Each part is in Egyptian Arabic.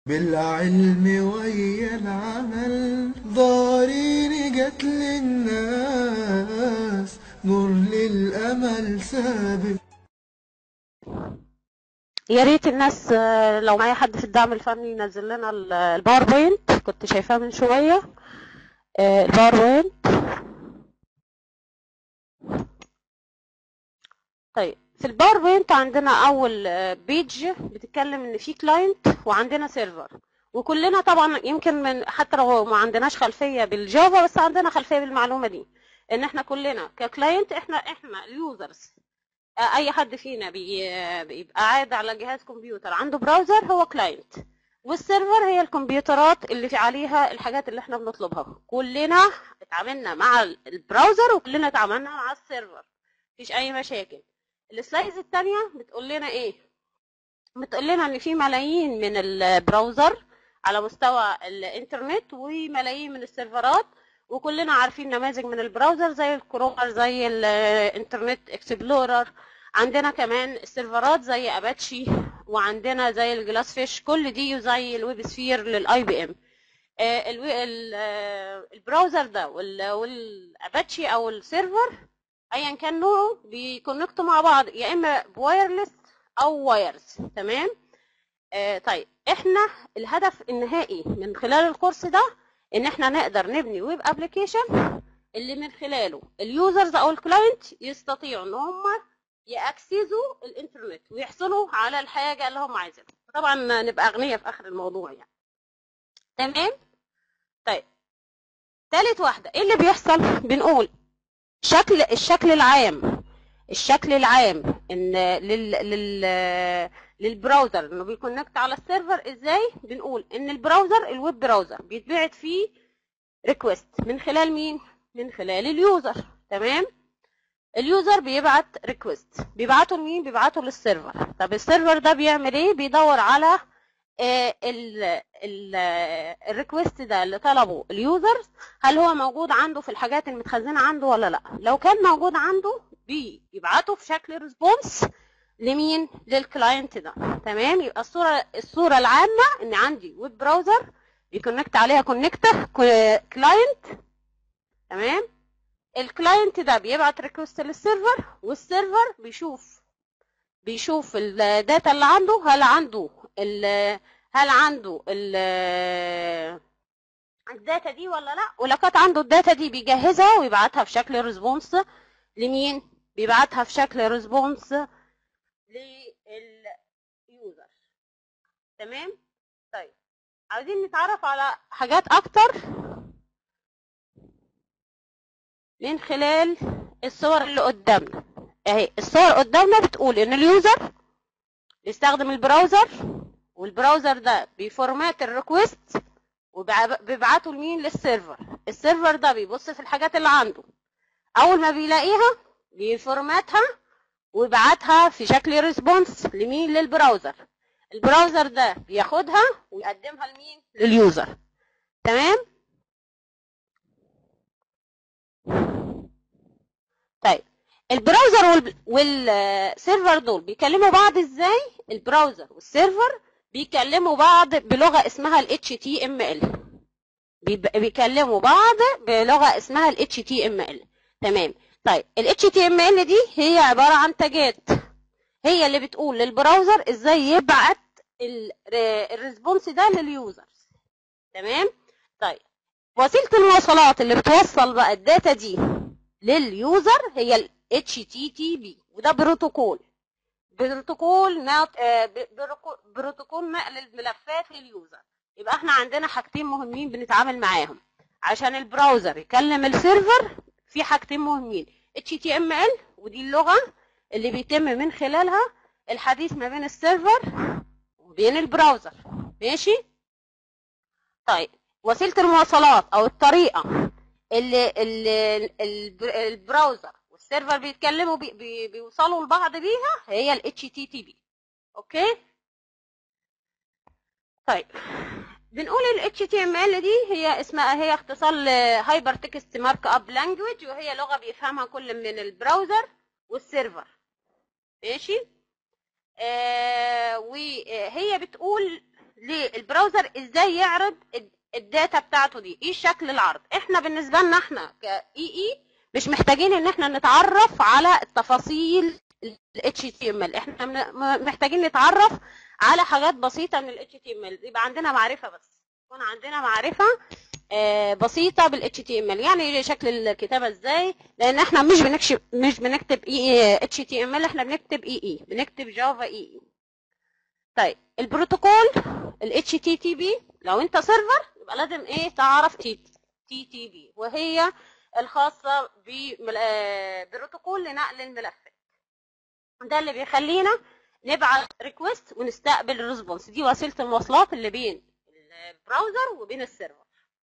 بالعلم ويا العمل ضارين جت للناس نور للأمل سابق يا ريت الناس آه، لو معايا حد في الدعم الفني ينزل لنا ال- الباوربوينت كنت شايفاه من شوية آه، الباوربوينت طيب في الباوربوينت عندنا اول آه، بيج بتتكلم ان في كلاينت وعندنا سيرفر وكلنا طبعا يمكن من حتى لو ما عندناش خلفيه بالجافا بس عندنا خلفيه بالمعلومه دي ان احنا كلنا ككلاينت احنا احنا اليوزرز اي حد فينا بي- بيبقى قاعد على جهاز كمبيوتر عنده براوزر هو كلاينت والسيرفر هي الكمبيوترات اللي في عليها الحاجات اللي احنا بنطلبها كلنا اتعاملنا مع البراوزر وكلنا اتعاملنا مع السيرفر مفيش اي مشاكل السلايدز التانية بتقول لنا ايه بتقول لنا ان في ملايين من البراوزر على مستوى الانترنت وملايين من السيرفرات وكلنا عارفين نماذج من البراوزر زي الكرومر زي الانترنت اكسبلورر عندنا كمان السيرفرات زي اباتشي وعندنا زي الجلاس فيش كل دي زي الويب سفير للاي بي ام البراوزر ده وال- والاباتشي او السيرفر ايا كان نوعه بيكونكتوا مع بعض يا اما بوايرلس او وايرز تمام آه طيب احنا الهدف النهائي من خلال الكورس ده ان احنا نقدر نبني ويب ابلكيشن اللي من خلاله اليوزرز او الكلاينت يستطيعوا ان هم ياكسسوا الانترنت ويحصلوا على الحاجه اللي هم عايزينها طبعا نبقى اغنياء في اخر الموضوع يعني تمام طيب تالت واحده ايه اللي بيحصل بنقول شكل الشكل العام الشكل العام ان لل لل للبراوزر انه بيكونكت على السيرفر ازاي بنقول ان البراوزر الويب براوزر بيتبعت فيه ريكوست من خلال مين من خلال اليوزر تمام اليوزر بيبعت ريكوست بيبعته لمين بيبعته للسيرفر طب السيرفر ده بيعمل ايه بيدور على الريكوست ده اللي طلبه اليوزر هل هو موجود عنده في الحاجات المتخزنه عنده ولا لا لو كان موجود عنده بيبعته في شكل ريسبونس لمين للكلاينت ده تمام يبقى الصوره الصوره العامه ان عندي ويب براوزر بيكونكت عليها كونكتة كلاينت تمام الكلاينت ده بيبعت ريكوست للسيرفر والسيرفر بيشوف بيشوف الداتا اللي عنده هل عنده ال هل عنده ال الداتا دي ولا لا ولو كانت عنده الداتا دي بيجهزها ويبعتها في شكل ريسبونس لمين بيبعتها في شكل ريسبونس لليوزر تمام طيب عايزين نتعرف على حاجات اكتر من خلال الصور اللي قدامنا اهي الصور قدامنا بتقول ان اليوزر بيستخدم البراوزر والبراوزر ده بيفورمات الريكوست وبيبعته لمين للسيرفر السيرفر ده بيبص في الحاجات اللي عنده اول ما بيلاقيها بيفورماتها ويبعتها في شكل ريسبونس لمين للبراوزر البراوزر ده بياخدها ويقدمها لمين لليوزر تمام طيب البراوزر وال... والسيرفر دول بيكلموا بعض ازاي البراوزر والسيرفر بيكلموا بعض بلغه اسمها ال HTML بيب- بيكلموا بعض بلغه اسمها ال HTML تمام طيب ال HTML دي هي عباره عن تاجات هي اللي بتقول للبراوزر ازاي يبعت ال- الريسبونس ده لليوزرز تمام طيب وسيله المواصلات اللي بتوصل بقى الداتا دي لليوزر هي ال HTTP وده بروتوكول بروتوكول نات... آه، ب- بروكو- بروتوكول نقل الملفات لليوزر يبقى احنا عندنا حاجتين مهمين بنتعامل معاهم عشان البراوزر يكلم السيرفر في حاجتين مهمين HTML ودي اللغة اللي بيتم من خلالها الحديث ما بين السيرفر وبين البراوزر ماشي طيب وسيلة المواصلات او الطريقة اللي, اللي الب- البراوزر والسيرفر بيتكلموا بي بي بيوصلوا لبعض بيها هي ال HTTP اوكي طيب بنقول ال HTML دي هي اسمها هي اختصار هايبر تكست مارك اب لانجويج وهي لغه بيفهمها كل من البراوزر والسيرفر ماشي آه وهي بتقول للبراوزر ازاي يعرض الد- الداتا بتاعته دي ايه شكل العرض احنا بالنسبه لنا احنا ك اي اي مش محتاجين ان احنا نتعرف على التفاصيل ال HTML احنا من- م- محتاجين نتعرف على حاجات بسيطه من ال HTML يبقى عندنا معرفه بس يكون عندنا معرفه آه، بسيطه بال HTML يعني شكل الكتابه ازاي لان احنا مش بنكشف مش بنكتب اي HTML احنا بنكتب اي اي بنكتب جافا اي اي طيب البروتوكول ال HTTP لو انت سيرفر يبقى لازم ايه تعرف TTP وهي الخاصة ببروتوكول لنقل الملفات ده اللي بيخلينا نبعت ريكوست ونستقبل الريسبونس دي وسيلة المواصلات اللي بين البراوزر وبين السيرفر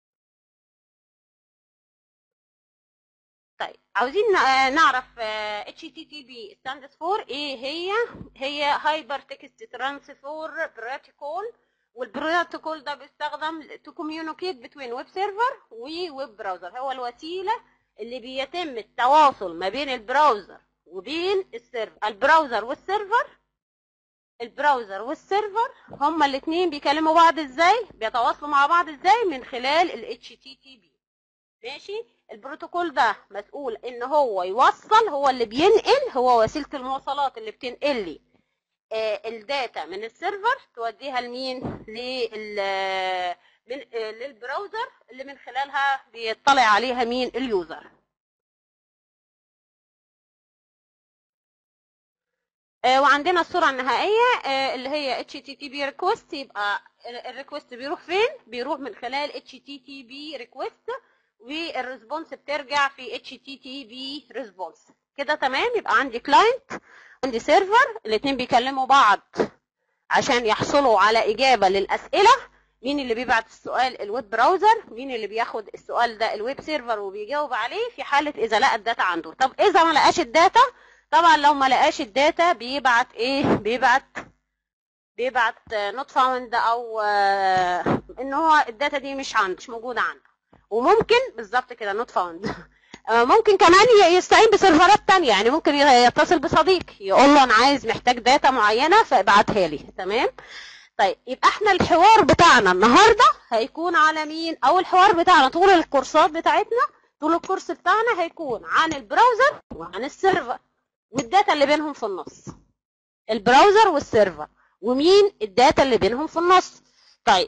طيب عاوزين نع- نعرف آه، HTTP stands for ايه هي هي هايبر تكست ترانسفور بروتوكول والبروتوكول ده بيستخدم to communicate between ويب سيرفر وويب براوزر هو الوسيله اللي بيتم التواصل ما بين البراوزر وبين السيرفر البراوزر والسيرفر البراوزر والسيرفر هما الاثنين بيكلموا بعض ازاي بيتواصلوا مع بعض ازاي من خلال ال HTTP ماشي البروتوكول ده مسؤول ان هو يوصل هو اللي بينقل هو وسيله المواصلات اللي بتنقل لي آه، الداتا من السيرفر توديها لمين لل من آه، للبراوزر اللي من خلالها بيطلع عليها مين اليوزر آه، وعندنا الصورة النهائية آه، اللي هي HTTP request يبقى الريكوست بيروح فين؟ بيروح من خلال HTTP request والريسبونس بترجع في HTTP response كده تمام يبقى عندي كلاينت عندي سيرفر الاثنين بيكلموا بعض عشان يحصلوا على إجابة للأسئلة مين اللي بيبعت السؤال الويب براوزر مين اللي بياخد السؤال ده الويب سيرفر وبيجاوب عليه في حالة إذا لقى الداتا عنده طب إذا ما لقاش الداتا طبعا لو ما لقاش الداتا بيبعت إيه بيبعت بيبعت نوت فاوند او آه، ان هو الداتا دي مش عنده مش موجوده عنده وممكن بالظبط كده نوت فاوند ممكن كمان ي- يستعين بسيرفرات تانية يعني ممكن ي- يتصل بصديق يقول له انا عايز محتاج داتا معينه فابعتها لي تمام طيب يبقى احنا الحوار بتاعنا النهارده هيكون على مين او الحوار بتاعنا طول الكورسات بتاعتنا طول الكورس بتاعنا هيكون عن البراوزر وعن السيرفر والداتا اللي بينهم في النص البراوزر والسيرفر ومين الداتا اللي بينهم في النص طيب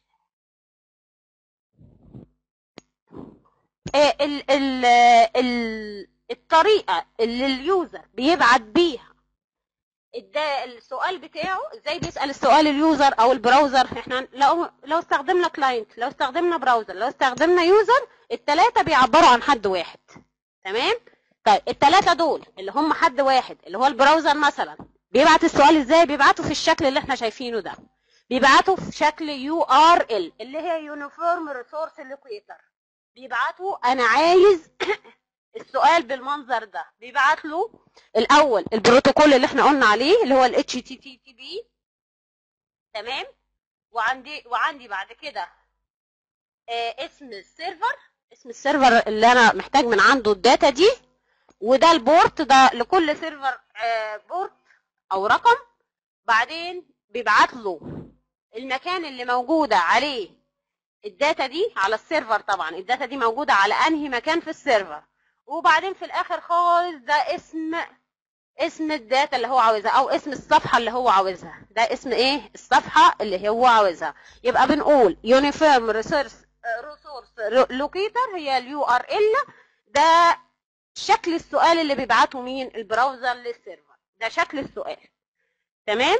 آه، ال ال ال الطريقة اللي اليوزر بيبعت بيها الدا- السؤال بتاعه ازاي بيسأل السؤال اليوزر او البراوزر احنا لو لو استخدمنا كلاينت لو استخدمنا براوزر لو استخدمنا يوزر التلاتة بيعبروا عن حد واحد تمام طيب التلاتة دول اللي هم حد واحد اللي هو البراوزر مثلا بيبعت السؤال ازاي بيبعته في الشكل اللي احنا شايفينه ده بيبعته في شكل يو ار ال اللي هي يونيفورم ريسورس لوكيتر بيبعتوا انا عايز السؤال بالمنظر ده بيبعت له الاول البروتوكول اللي احنا قلنا عليه اللي هو ال HTTP تمام وعندي وعندي بعد كده آه اسم السيرفر اسم السيرفر اللي انا محتاج من عنده الداتا دي وده البورت ده لكل سيرفر آه بورت او رقم بعدين بيبعت له المكان اللي موجوده عليه الداتا دي على السيرفر طبعا الداتا دي موجوده على انهي مكان في السيرفر وبعدين في الاخر خالص ده اسم اسم الداتا اللي هو عاوزها او اسم الصفحه اللي هو عاوزها ده اسم ايه الصفحه اللي هو عاوزها يبقى بنقول يونيفورم ريسورس ريسورس لوكيتر هي اليو ار ال ده شكل السؤال اللي بيبعته مين البراوزر للسيرفر ده شكل السؤال تمام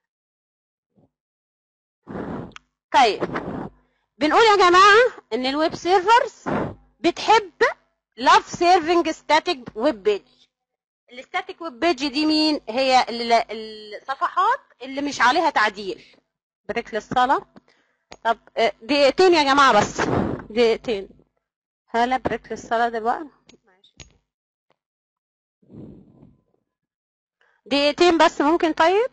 طيب بنقول يا جماعه ان الويب سيرفرز بتحب لاف سيرفنج ستاتيك ويب بيج الستاتيك ويب بيج دي مين هي ال- الصفحات اللي مش عليها تعديل بريك للصلاه طب آه، دقيقتين يا جماعه بس دقيقتين هلا بريك للصلاه دلوقتي ماشي. دقيقتين بس ممكن طيب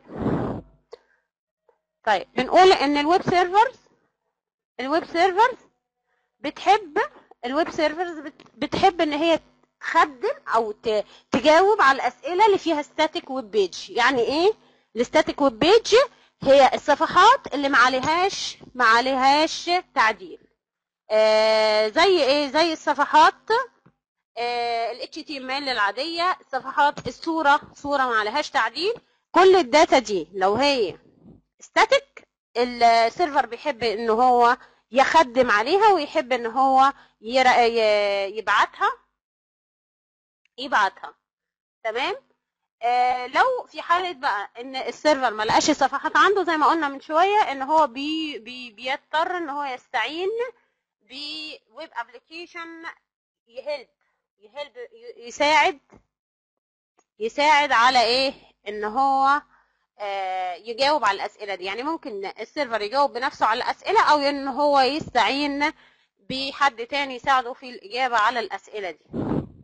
طيب بنقول ان الويب سيرفرز الويب سيرفرز بتحب الويب سيرفرز بت- بتحب ان هي تخدم او ت- تجاوب على الاسئله اللي فيها ستاتيك ويب بيج يعني ايه الستاتيك ويب بيج هي الصفحات اللي ما عليهاش ما عليهاش تعديل آه زي ايه زي الصفحات ال HTML العادية صفحات الصورة صورة ما عليهاش تعديل كل الداتا دي لو هي static السيرفر بيحب ان هو يخدم عليها ويحب ان هو يبعتها يبعتها تمام آه لو في حالة بقى ان السيرفر ما لقاش صفحات عنده زي ما قلنا من شوية ان هو بي بي بيضطر ان هو يستعين بويب ابلكيشن يهلب يهلب يساعد يساعد على ايه ان هو آه يجاوب على الاسئله دي يعني ممكن السيرفر يجاوب بنفسه على الاسئله او ان هو يستعين بحد تاني يساعده في الاجابه على الاسئله دي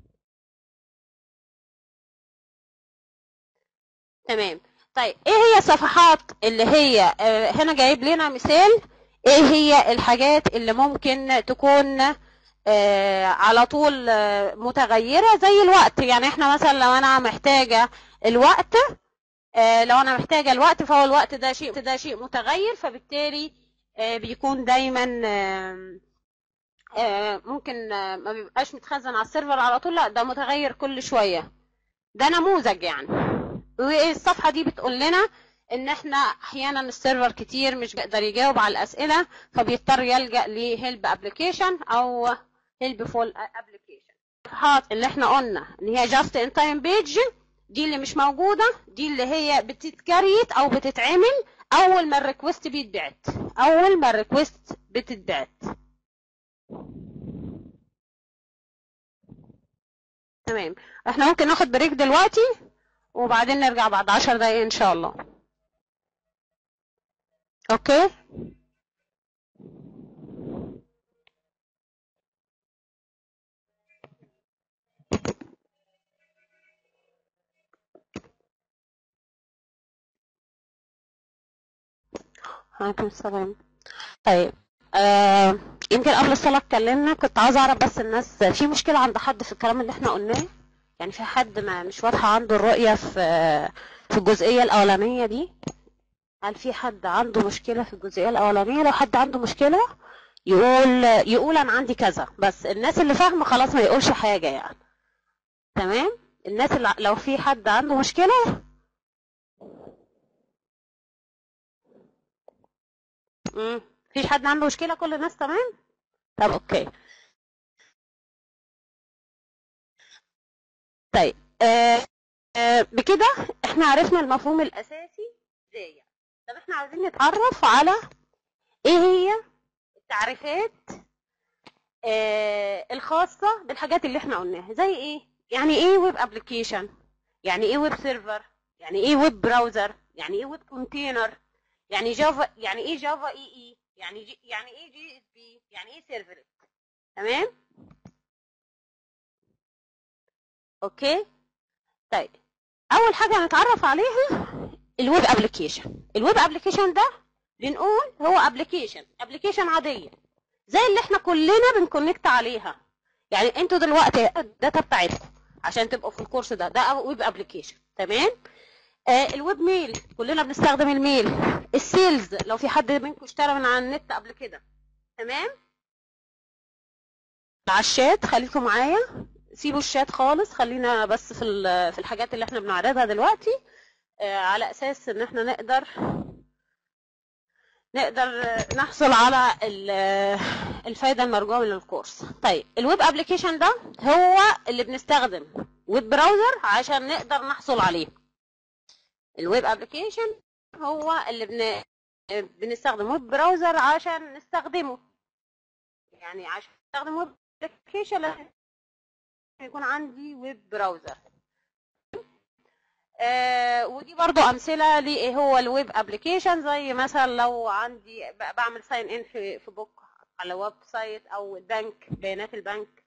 تمام طيب ايه هي الصفحات اللي هي آه هنا جايب لنا مثال ايه هي الحاجات اللي ممكن تكون آه على طول آه متغيرة زي الوقت يعني احنا مثلا لو انا محتاجة الوقت آه لو انا محتاجة الوقت فهو الوقت ده شيء ده شيء متغير فبالتالي بيكون دايما ممكن ما بيبقاش متخزن على السيرفر على طول لا ده متغير كل شوية ده نموذج يعني والصفحة دي بتقول لنا ان احنا احيانا السيرفر كتير مش بيقدر يجاوب على الاسئله فبيضطر يلجا لهيلب ابلكيشن او هيلب فول ابلكيشن الصفحات اللي احنا قلنا ان هي جاست ان تايم بيج دي اللي مش موجوده دي اللي هي بتتكريت او بتتعمل اول ما الريكوست بيتبعت اول ما الريكوست بتتبعت تمام احنا ممكن ناخد بريك دلوقتي وبعدين نرجع بعد عشر دقايق ان شاء الله اوكي عليكم السلام طيب آه يمكن قبل الصلاة اتكلمنا كنت عاوزة أعرف بس الناس في مشكلة عند حد في الكلام اللي احنا قلناه يعني في حد ما مش واضحة عنده الرؤية في في الجزئية الأولانية دي هل في حد عنده مشكلة في الجزئية الأولانية لو حد عنده مشكلة يقول يقول أنا عندي كذا بس الناس اللي فاهمة خلاص ما يقولش حاجة يعني تمام الناس اللي لو في حد عنده مشكلة امم فيش حد عنده مشكلة كل الناس تمام طب اوكي طيب آه آه بكده احنا عرفنا المفهوم الاساسي ازاي طب احنا عايزين نتعرف على ايه هي التعريفات آه الخاصة بالحاجات اللي احنا قلناها زي ايه يعني ايه ويب ابلكيشن يعني ايه ويب سيرفر يعني ايه ويب براوزر يعني ايه ويب كونتينر يعني جافا يعني ايه جافا اي اي يعني جي يعني ايه جي اس بي يعني ايه سيرفلت تمام اوكي طيب اول حاجه هنتعرف عليها الويب ابلكيشن الويب ابلكيشن ده بنقول هو ابلكيشن ابلكيشن عاديه زي اللي احنا كلنا بنكونكت عليها يعني انتوا دلوقتي الداتا بتاعتكم عشان تبقوا في الكورس ده ده ويب ابلكيشن تمام آه الويب ميل كلنا بنستخدم الميل السيلز لو في حد منكم اشترى من على النت قبل كده تمام على الشات خليكم معايا سيبوا الشات خالص خلينا بس في في الحاجات اللي احنا بنعرضها دلوقتي آه على اساس ان احنا نقدر نقدر نحصل على الفايده المرجوه من الكورس طيب الويب ابلكيشن ده هو اللي بنستخدم ويب براوزر عشان نقدر نحصل عليه الويب ابلكيشن هو اللي بن... بنستخدم ويب براوزر عشان نستخدمه يعني عشان استخدم ويب ابلكيشن لازم يكون عندي ويب براوزر آه ودي برضو امثله لايه هو الويب ابلكيشن زي مثلا لو عندي بعمل ساين ان في في بوك على ويب سايت او البنك بيانات البنك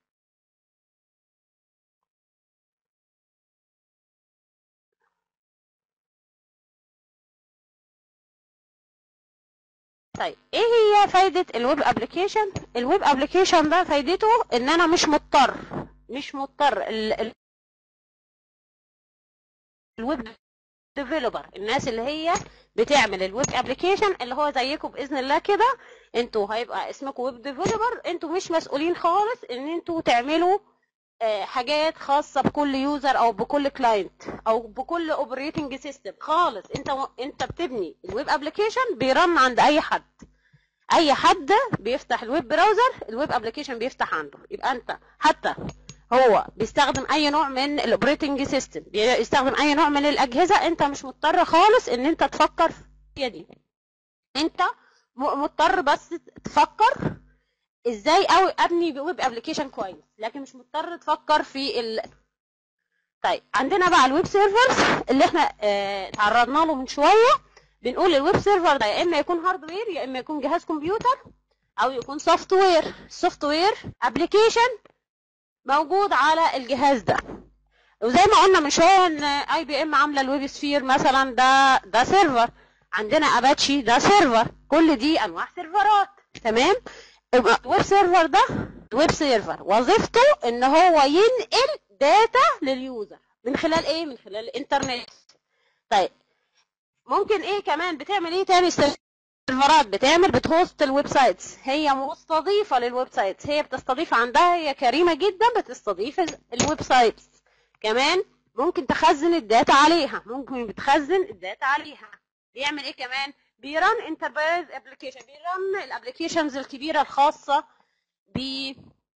طيب ايه هي فايدة الويب ابلكيشن الويب ابلكيشن ده فايدته ان انا مش مضطر مش مضطر ال... ال... الويب ديفلوبر الناس اللي هي بتعمل الويب ابلكيشن اللي هو زيكم باذن الله كده انتوا هيبقى اسمكم ويب ديفلوبر انتوا مش مسؤولين خالص ان انتوا تعملوا آه، حاجات خاصه بكل يوزر او بكل كلاينت او بكل اوبريتنج سيستم خالص انت انت بتبني الويب ابلكيشن بيرن عند اي حد اي حد بيفتح الويب براوزر الويب ابلكيشن بيفتح عنده يبقى انت حتى هو بيستخدم اي نوع من الاوبريتنج سيستم بيستخدم اي نوع من الاجهزه انت مش مضطر خالص ان انت تفكر فيها دي انت م- مضطر بس تفكر ازاي او ابني ويب ابلكيشن كويس لكن مش مضطر تفكر في ال... طيب عندنا بقى الويب سيرفرز اللي احنا اه تعرضنا له من شويه بنقول الويب سيرفر ده يا اما يكون هاردوير يا اما يكون جهاز كمبيوتر او يكون سوفت وير سوفت وير ابلكيشن موجود على الجهاز ده وزي ما قلنا من شويه ان اي بي ام عامله الويب سفير مثلا ده ده سيرفر عندنا اباتشي ده سيرفر كل دي انواع سيرفرات تمام الويب سيرفر ده ويب سيرفر وظيفته ان هو ينقل داتا لليوزر من خلال ايه من خلال الانترنت طيب ممكن ايه كمان بتعمل ايه تاني سيرفرات بتعمل بتهوست الويب سايتس هي مستضيفه للويب سايتس هي بتستضيف عندها هي كريمه جدا بتستضيف الويب سايتس كمان ممكن تخزن الداتا عليها ممكن بتخزن الداتا عليها بيعمل ايه كمان بيرن انتربرايز ابلكيشن بيرن الابلكيشنز الكبيره الخاصه ب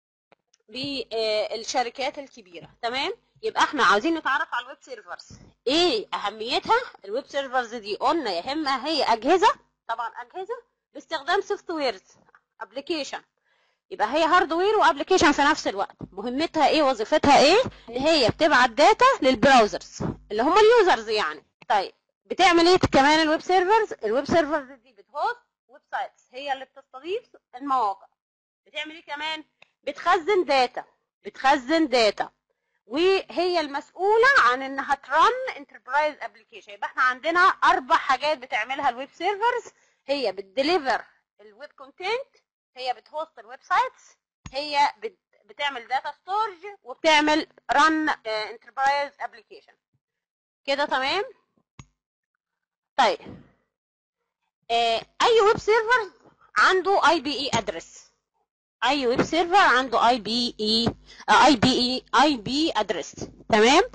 بالشركات الكبيره تمام يبقى احنا عاوزين نتعرف على الويب سيرفرز ايه اهميتها الويب سيرفرز دي قلنا يا اما هي اجهزه طبعا اجهزه باستخدام سوفت ويرز ابلكيشن يبقى هي هاردوير وابلكيشن في نفس الوقت مهمتها ايه وظيفتها ايه ان هي بتبعت داتا للبراوزرز اللي هم اليوزرز يعني طيب بتعمل ايه كمان الويب سيرفرز الويب سيرفرز دي بتهوست ويب سايتس هي اللي بتستضيف المواقع بتعمل ايه كمان بتخزن داتا بتخزن داتا وهي المسؤوله عن انها ترن انتربرايز ابلكيشن يبقى احنا عندنا اربع حاجات بتعملها الويب سيرفرز هي بتديليفر الويب كونتنت هي بتهوست الويب سايتس هي بت بتعمل داتا ستورج وبتعمل رن انتربرايز ابلكيشن كده تمام طيب آه، اي ويب سيرفر عنده اي بي اي ادرس اي ويب سيرفر عنده اي بي اي اي بي اي اي بي ادرس تمام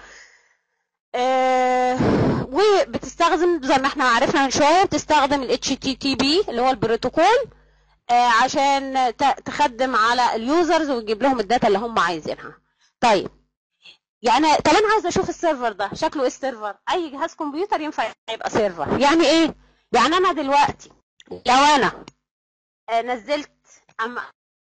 آه وبتستخدم زي ما احنا عرفنا من شويه بتستخدم ال HTTP اللي هو البروتوكول آه عشان ت- تخدم على اليوزرز وتجيب لهم الداتا اللي هم عايزينها طيب يعني طب انا عايزه اشوف السيرفر ده شكله ايه السيرفر اي جهاز كمبيوتر ينفع يبقى سيرفر يعني ايه يعني انا دلوقتي لو انا آه، نزلت اما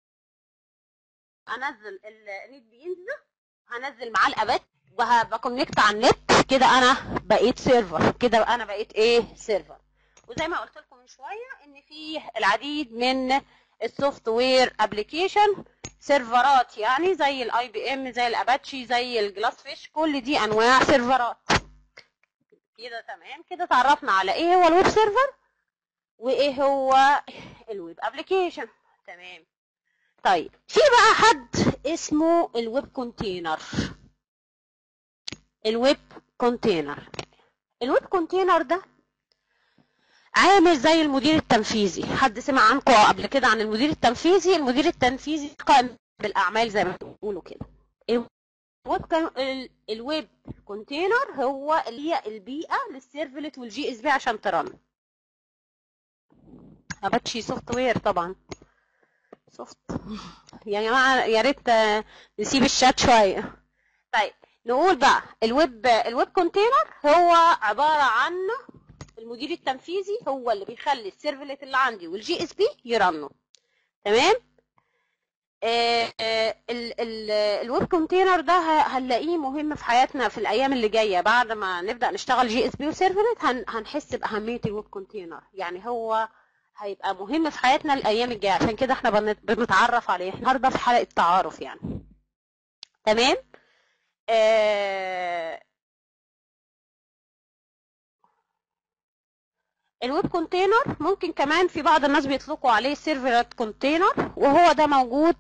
انزل النت بينزل هنزل معاه الابات وبكونكت على النت كده انا بقيت سيرفر كده انا بقيت ايه سيرفر وزي ما قلت لكم من شويه ان في العديد من السوفت وير ابلكيشن سيرفرات يعني زي الاي بي ام زي الاباتشي زي الجلاس فيش كل دي انواع سيرفرات كده تمام كده تعرفنا على ايه هو الويب سيرفر وايه هو الويب ابلكيشن تمام طيب في بقى حد اسمه الويب كونتينر الويب كونتينر الويب كونتينر ده عامل زي المدير التنفيذي حد سمع عنكم قبل كده عن المدير التنفيذي المدير التنفيذي قائم بالاعمال زي ما بيقولوا كده الويب كان ال- الويب كونتينر هو اللي هي البيئه للسيرفلت والجي اس بي عشان ترن اباتشي سوفت وير طبعا سوفت يا جماعه يا ريت آه، نسيب الشات شويه طيب نقول بقى الويب الويب كونتينر هو عباره عن المدير التنفيذي هو اللي بيخلي السيرفلت اللي عندي والجي اس بي يرنوا تمام آه، آه، ال- ال- الويب كونتينر ده ه- هنلاقيه مهم في حياتنا في الايام اللي جايه بعد ما نبدا نشتغل جي اس بي وسيرفلت هن- هنحس باهميه الويب كونتينر يعني هو هيبقى مهم في حياتنا الايام الجايه عشان كده احنا بنت- بنتعرف عليه النهارده في حلقه تعارف يعني تمام آه، الويب كونتينر ممكن كمان في بعض الناس بيطلقوا عليه سيرفرات كونتينر وهو ده موجود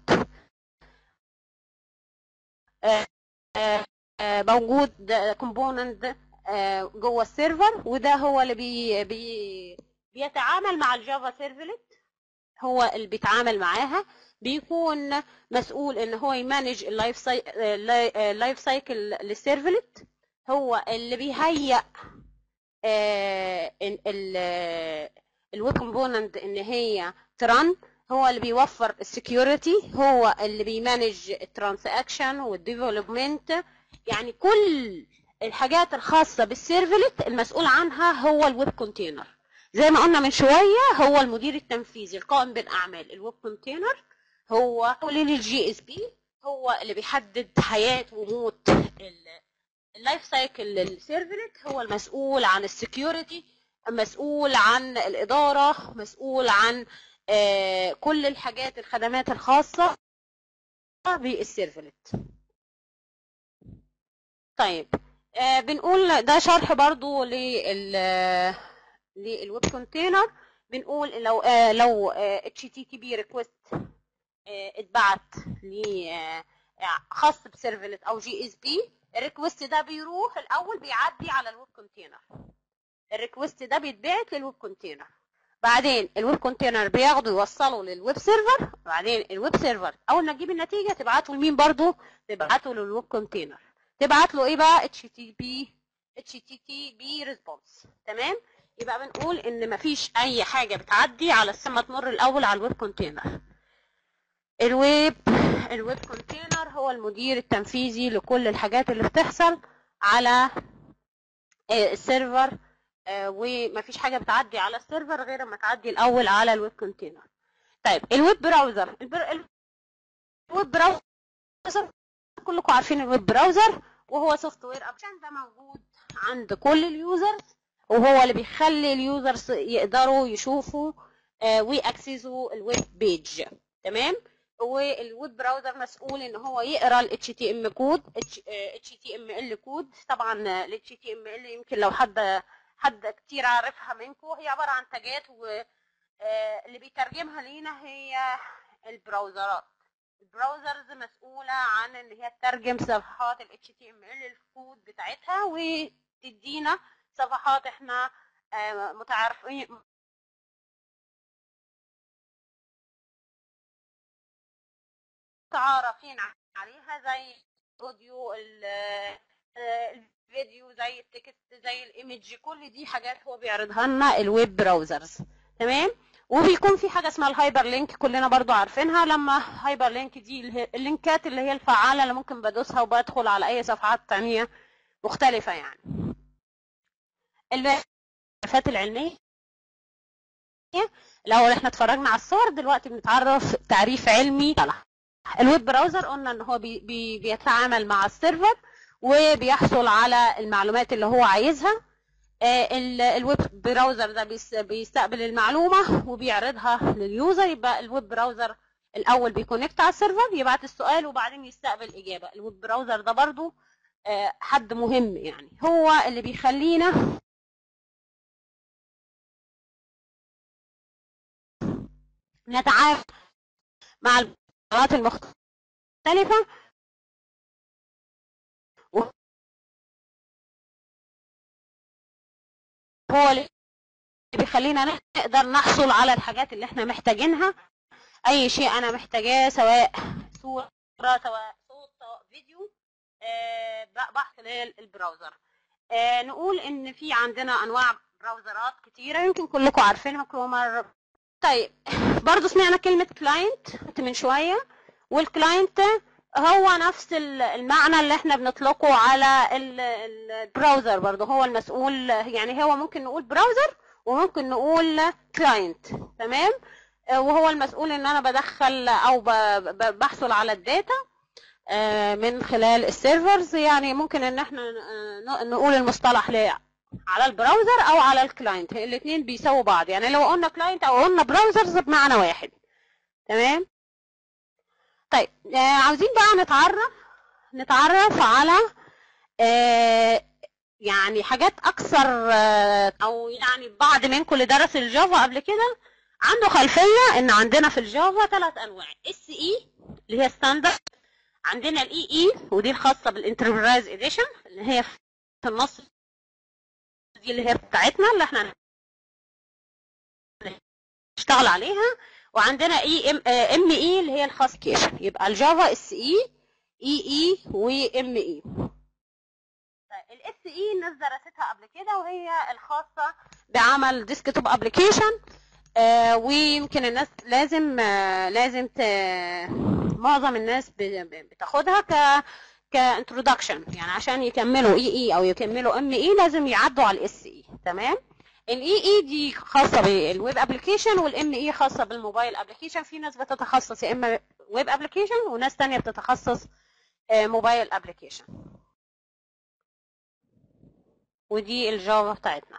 آه، آه، آه، موجود كومبوننت آه، جوه السيرفر وده هو اللي بي بي بيتعامل مع الجافا سيرفلت هو اللي بيتعامل معاها بيكون مسؤول ان هو يمانج اللايف ساي... اللايف سايكل للسيرفلت هو اللي بيهيئ الويب كومبوننت ان هي ترن هو اللي بيوفر السكيورتي هو اللي بيمانج الترانزاكشن والديفلوبمنت يعني كل الحاجات الخاصة بالسيرفلت المسؤول عنها هو الويب كونتينر زي ما قلنا من شوية هو المدير التنفيذي القائم بالأعمال الويب كونتينر هو للجي اس بي هو اللي بيحدد حياة وموت اللايف سايكل للسيرفلت هو المسؤول عن السكيورتي مسؤول عن الإدارة مسؤول عن آه، كل الحاجات الخدمات الخاصة بالسيرفلت طيب آه، بنقول ده شرح برضو لل للويب كونتينر بنقول لو آه، لو اتش تي تي بي ريكوست اتبعت ل آه، خاص بسيرفلت او جي اس بي الريكوست ده بيروح الاول بيعدي على الويب كونتينر الريكوست ده بيتبعت للويب كونتينر بعدين الويب كونتينر بياخده يوصله للويب سيرفر بعدين الويب سيرفر اول ما تجيب النتيجه تبعته لمين برضو تبعته للويب كونتينر تبعت له ايه بقى اتش تي بي اتش تي تي بي ريسبونس تمام يبقى بنقول ان مفيش اي حاجه بتعدي على السما تمر الاول على الويب كونتينر الويب الويب كونتينر هو المدير التنفيذي لكل الحاجات اللي بتحصل على آه، السيرفر آه، ومفيش حاجه بتعدي على السيرفر غير ما تعدي الاول على الويب كونتينر طيب الويب براوزر البر- الويب براوزر كلكم عارفين الويب براوزر وهو سوفت وير ابشن ده موجود عند كل اليوزرز وهو اللي بيخلي اليوزرز يقدروا يشوفوا آه، ويأكسسوا الويب بيج تمام والويب براوزر مسؤول ان هو يقرا ال HTML كود HTML كود طبعا ال HTML يمكن لو حد حد كتير عارفها منكم هي عباره عن تاجات واللي بيترجمها لينا هي البراوزرات البراوزرز مسؤولة عن ان هي تترجم صفحات ال HTML الكود بتاعتها وتدينا صفحات احنا آه، متعرفين متعارفين عليها زي الاوديو ال- آه، الفيديو زي التكست زي الايمج كل دي حاجات هو بيعرضها لنا الويب براوزرز تمام وبيكون في حاجه اسمها الهايبر لينك كلنا برضو عارفينها لما هايبر لينك دي اللي هي- اللينكات اللي هي الفعاله اللي ممكن بدوسها وبدخل على اي صفحات تانية مختلفه يعني المعرفات العلميه لو احنا اتفرجنا على الصور دلوقتي بنتعرف تعريف علمي صلاح الويب براوزر قلنا ان هو بي بي بيتعامل مع السيرفر وبيحصل على المعلومات اللي هو عايزها آه، ال- الويب براوزر ده بيس- بيستقبل المعلومه وبيعرضها لليوزر يبقى الويب براوزر الاول بيكونكت على السيرفر يبعت السؤال وبعدين يستقبل اجابه الويب براوزر ده برضو آه، حد مهم يعني هو اللي بيخلينا نتعامل مع القنوات المختلفة هو اللي بيخلينا نقدر نحصل على الحاجات اللي احنا محتاجينها اي شيء انا محتاجاه سواء صورة سواء صوت سواء فيديو آه، بحث خلال البراوزر آه، نقول ان في عندنا انواع براوزرات كتيرة يمكن كلكم عارفينها كرومر طيب برضو سمعنا كلمة كلاينت من شوية والكلاينت هو نفس ال- المعنى اللي احنا بنطلقه على ال- ال- البراوزر برضو هو المسؤول يعني هو ممكن نقول براوزر وممكن نقول كلاينت تمام آه، وهو المسؤول ان انا بدخل او ب- ب- بحصل على الداتا آه، من خلال السيرفرز يعني ممكن ان احنا آه، ن- نقول المصطلح ل- على البراوزر او على الكلاينت الاثنين بيساووا بعض يعني لو قلنا كلاينت او قلنا براوزرز بمعنى واحد تمام طيب آه، عاوزين بقى نتعرف نتعرف على آه، يعني حاجات اكثر آه، او يعني بعض منكم اللي درس الجافا قبل كده عنده خلفيه ان عندنا في الجافا ثلاث انواع اس اي اللي هي ستاندرد عندنا الاي اي ودي الخاصه بالانتربرايز اديشن اللي هي في النص دي اللي هي بتاعتنا اللي احنا نشتغل عليها وعندنا اي ام ام اي اللي هي الخاص كيش يبقى الجافا اس اي اي اي وام اي الاس اي الناس درستها قبل كده وهي الخاصه بعمل ديسكتوب ابلكيشن آه ويمكن الناس لازم آه لازم ت... معظم الناس ب- ب- بتاخدها ك كانترودكشن يعني عشان يكملوا اي اي او يكملوا ام اي لازم يعدوا على الاس اي تمام الاي اي دي خاصه بالويب ابلكيشن والام اي خاصه بالموبايل ابلكيشن في ناس بتتخصص يا اما ويب ابلكيشن وناس تانية بتتخصص آه، موبايل ابلكيشن ودي الجافا بتاعتنا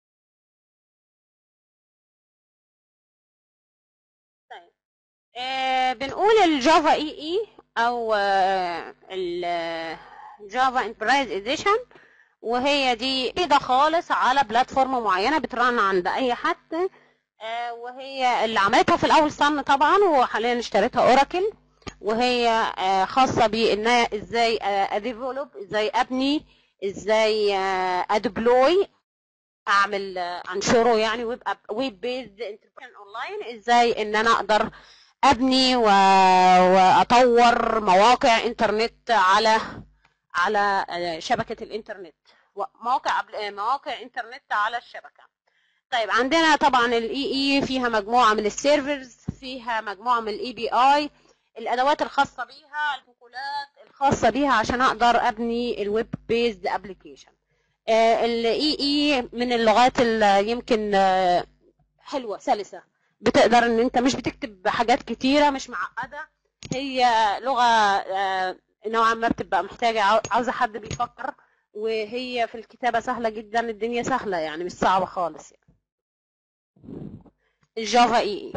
طيب آه بنقول الجافا اي اي او آه الجافا انتربرايز اديشن وهي دي ايده خالص على بلاتفورم معينه بترن عند اي حد آه وهي اللي عملتها في الاول صن طبعا وحاليا اشتريتها اوراكل وهي آه خاصه بان ازاي اديفلوب ازاي ابني ازاي ادبلوي اعمل آه، انشره يعني ويب ويب بيزد انتربريشن اونلاين ازاي ان انا اقدر ابني و... واطور مواقع انترنت على على آه، شبكه الانترنت و- مواقع أبل- آه، مواقع انترنت على الشبكه طيب عندنا طبعا الاي اي فيها مجموعه من السيرفرز فيها مجموعه من الاي بي اي الادوات الخاصه بيها البروتوكولات الخاصه بيها عشان اقدر ابني الويب بيزد ابلكيشن الاي اي من اللغات اللي يمكن آه، حلوه سلسه بتقدر ان انت مش بتكتب حاجات كتيره مش معقده هي لغه آه، نوعا ما بتبقى محتاجه عاو- عاوزه حد بيفكر وهي في الكتابه سهله جدا الدنيا سهله يعني مش صعبه خالص يعني الجافا اي اي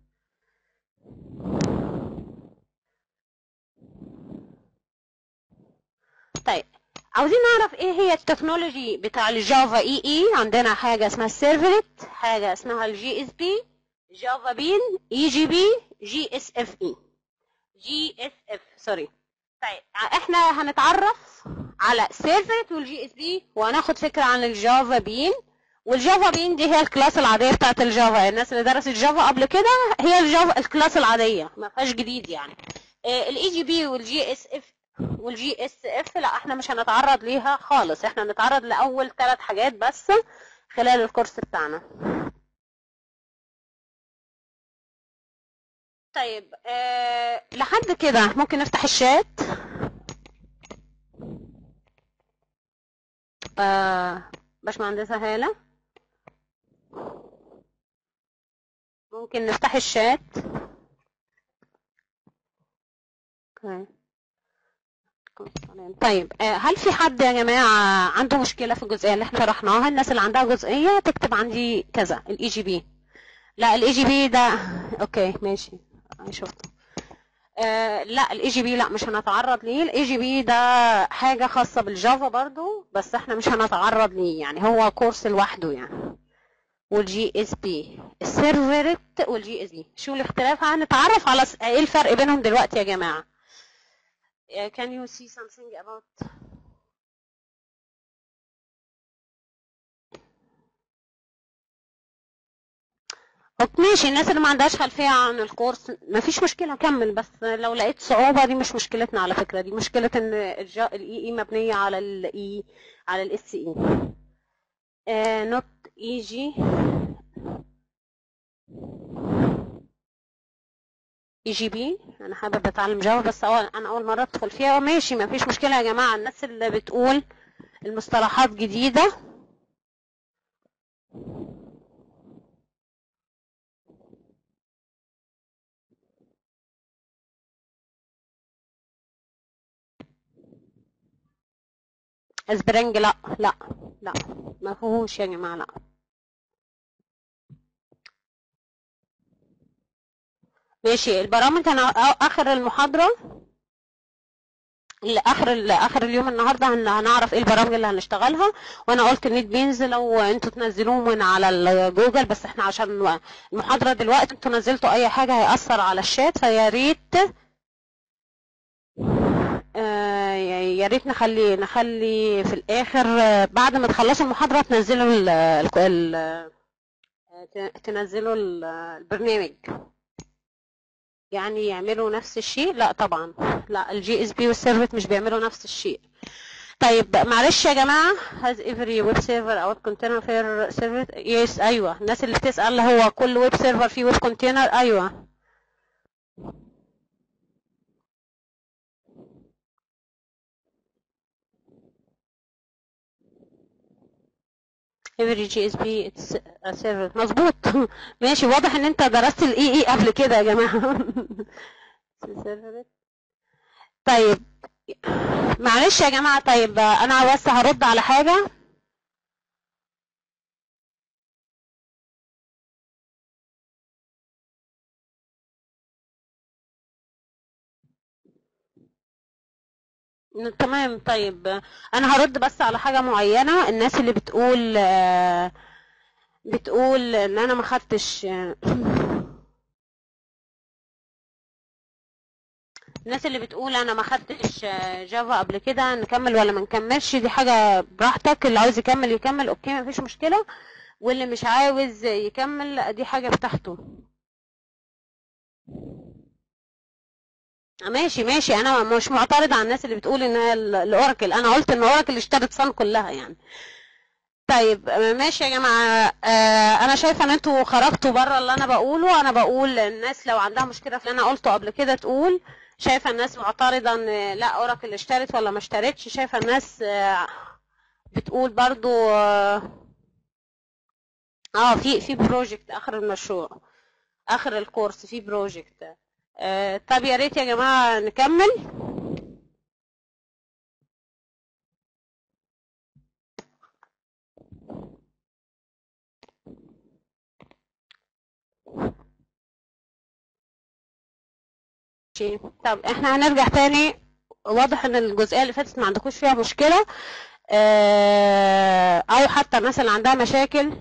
طيب عاوزين نعرف ايه هي التكنولوجي بتاع الجافا اي اي عندنا حاجه اسمها السيرفلت حاجه اسمها الجي اس بي جافا بين اي جي بي جي اس اف اي جي اس اف سوري طيب احنا هنتعرف على سيرفلت والجي اس بي وهناخد فكره عن الجافا بين والجافا بين دي هي الكلاس العاديه بتاعت الجافا الناس اللي درست جافا قبل كده هي الجافا الكلاس العاديه ما فيهاش جديد يعني الاي جي بي والجي اس اف والجي اس اف لا احنا مش هنتعرض ليها خالص احنا هنتعرض لاول ثلاث حاجات بس خلال الكورس بتاعنا طيب أه لحد كده ممكن نفتح الشات أه باشمهندسة هالة ممكن نفتح الشات اوكي طيب آه، هل في حد يا جماعة عنده مشكلة في الجزئية اللي احنا شرحناها الناس اللي عندها جزئية تكتب عندي كذا الاي جي بي لا الاي جي بي ده اوكي ماشي أنا شفته آه لا الاي جي بي لا مش هنتعرض ليه الاي جي بي ده حاجة خاصة بالجافا برضو بس احنا مش هنتعرض ليه يعني هو كورس لوحده يعني والجي اس بي السيرفرت والجي اس بي شو الاختلاف هنتعرف على س- ايه الفرق بينهم دلوقتي يا جماعة Uh, can you see something about اوكي ماشي الناس اللي ما عندهاش خلفية عن الكورس ما فيش مشكلة كمل بس لو لقيت صعوبة دي مش مشكلتنا على فكرة دي مشكلة ان الاي اي مبنية على الاي على الاس اي نوت اي جي اي جي بي انا حابب اتعلم جافا بس أول انا اول مرة ادخل فيها ماشي ما فيش مشكلة يا جماعة الناس اللي بتقول المصطلحات جديدة سبرينج لا لا لا ما فيهوش يا جماعة لا ماشي البرامج انا آ- اخر المحاضرة لاخر اخر اليوم النهارده هن- هنعرف ايه البرامج اللي هنشتغلها وانا قلت نيت بينز لو انتوا تنزلوه من على الجوجل بس احنا عشان المحاضرة دلوقتي انتوا نزلتوا اي حاجة هيأثر على الشات فيا ريت آه، يا ريت نخلي نخلي في الاخر آه، بعد ما تخلصوا المحاضره تنزلوا ال ال ال- آه، ت- تنزلوا ال- البرنامج يعني يعملوا نفس الشيء لا طبعا لا الجي اس بي والسيرفت مش بيعملوا نفس الشيء طيب معلش يا جماعه has every web server او web container fair server yes ايوه الناس اللي بتسال هو كل ويب سيرفر فيه ويب كونتينر ايوه every GSP it's a server مظبوط ماشي واضح ان انت درست الاي اي قبل كده يا جماعه طيب معلش يا جماعه طيب انا بس هرد على حاجه تمام طيب انا هرد بس على حاجه معينه الناس اللي بتقول آه، بتقول ان انا ما خدتش الناس اللي بتقول انا ما خدتش آه، جافا قبل كده نكمل ولا ما نكملش دي حاجه براحتك اللي عاوز يكمل يكمل اوكي ما فيش مشكله واللي مش عاوز يكمل دي حاجه بتاعته ماشي ماشي انا مش معترض على الناس اللي بتقول ان ال- الاوراكل انا قلت ان اوراكل اشترت صن كلها يعني طيب ماشي يا جماعه آه انا شايفه ان انتوا خرجتوا بره اللي انا بقوله انا بقول الناس لو عندها مشكله في اللي انا قلته قبل كده تقول شايفه الناس معترضه ان لا اوراكل اشترت ولا ما اشترتش شايفه الناس آه بتقول برضو اه آه، في في بروجكت اخر المشروع اخر الكورس في بروجكت آه طب يا ريت يا جماعه نكمل ماشي طب احنا هنرجع تاني واضح ان الجزئيه اللي فاتت ما عندكوش فيها مشكله آه، او حتى الناس اللي عندها مشاكل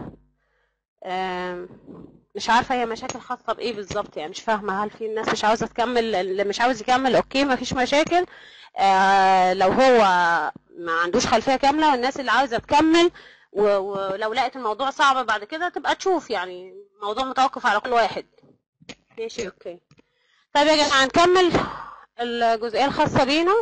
آم، مش عارفه هي مشاكل خاصه بايه بالظبط يعني مش فاهمه هل في الناس مش عاوزه تكمل اللي مش عاوز يكمل اوكي ما فيش مشاكل آه، لو هو ما عندوش خلفيه كامله والناس اللي عاوزه تكمل و- ولو لقت الموضوع صعب بعد كده تبقى تشوف يعني الموضوع متوقف على كل واحد ماشي اوكي طيب يا جماعه هنكمل الجزئيه الخاصه بينا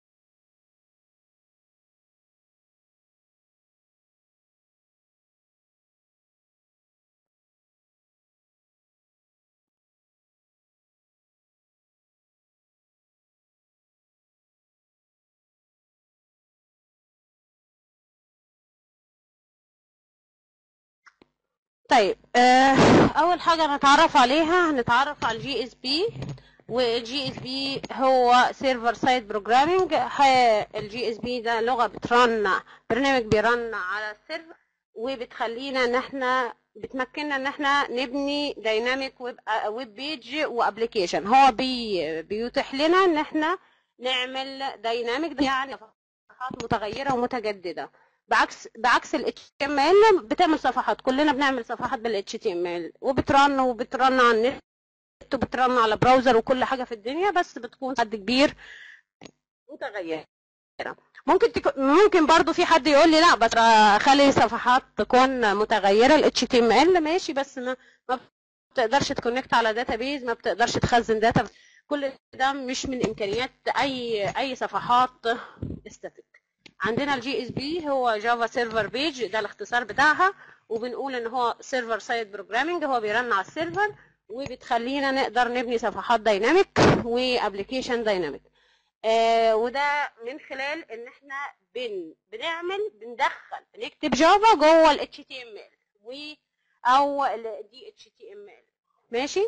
طيب آه، اول حاجه نتعرف عليها هنتعرف على الجي اس بي والجي اس بي هو سيرفر سايد بروجرامينج الجي اس بي ده لغه بترن برنامج بيرن على السيرفر وبتخلينا ان احنا بتمكننا ان احنا نبني دايناميك ويب ويب بيج وابلكيشن هو بي بيتيح لنا ان احنا نعمل دايناميك يعني صفحات متغيره ومتجدده بعكس بعكس ال HTML بتعمل صفحات كلنا بنعمل صفحات بال HTML وبترن وبترن على النت وبترن على براوزر وكل حاجه في الدنيا بس بتكون حد كبير متغيره ممكن تك... ممكن برضو في حد يقول لي لا بس خلي صفحات تكون متغيره ال HTML ماشي بس ما ما بتقدرش تكونكت على داتابيز ما بتقدرش تخزن داتا كل ده مش من امكانيات اي اي صفحات استاتيك عندنا الجي اس بي هو جافا سيرفر بيج ده الاختصار بتاعها وبنقول ان هو سيرفر سايد بروجرامنج هو بيرن على السيرفر وبتخلينا نقدر نبني صفحات دايناميك وابلكيشن دايناميك آه وده من خلال ان احنا بن بنعمل بندخل بنكتب جافا جوه ال HTML و او ال دي HTML ماشي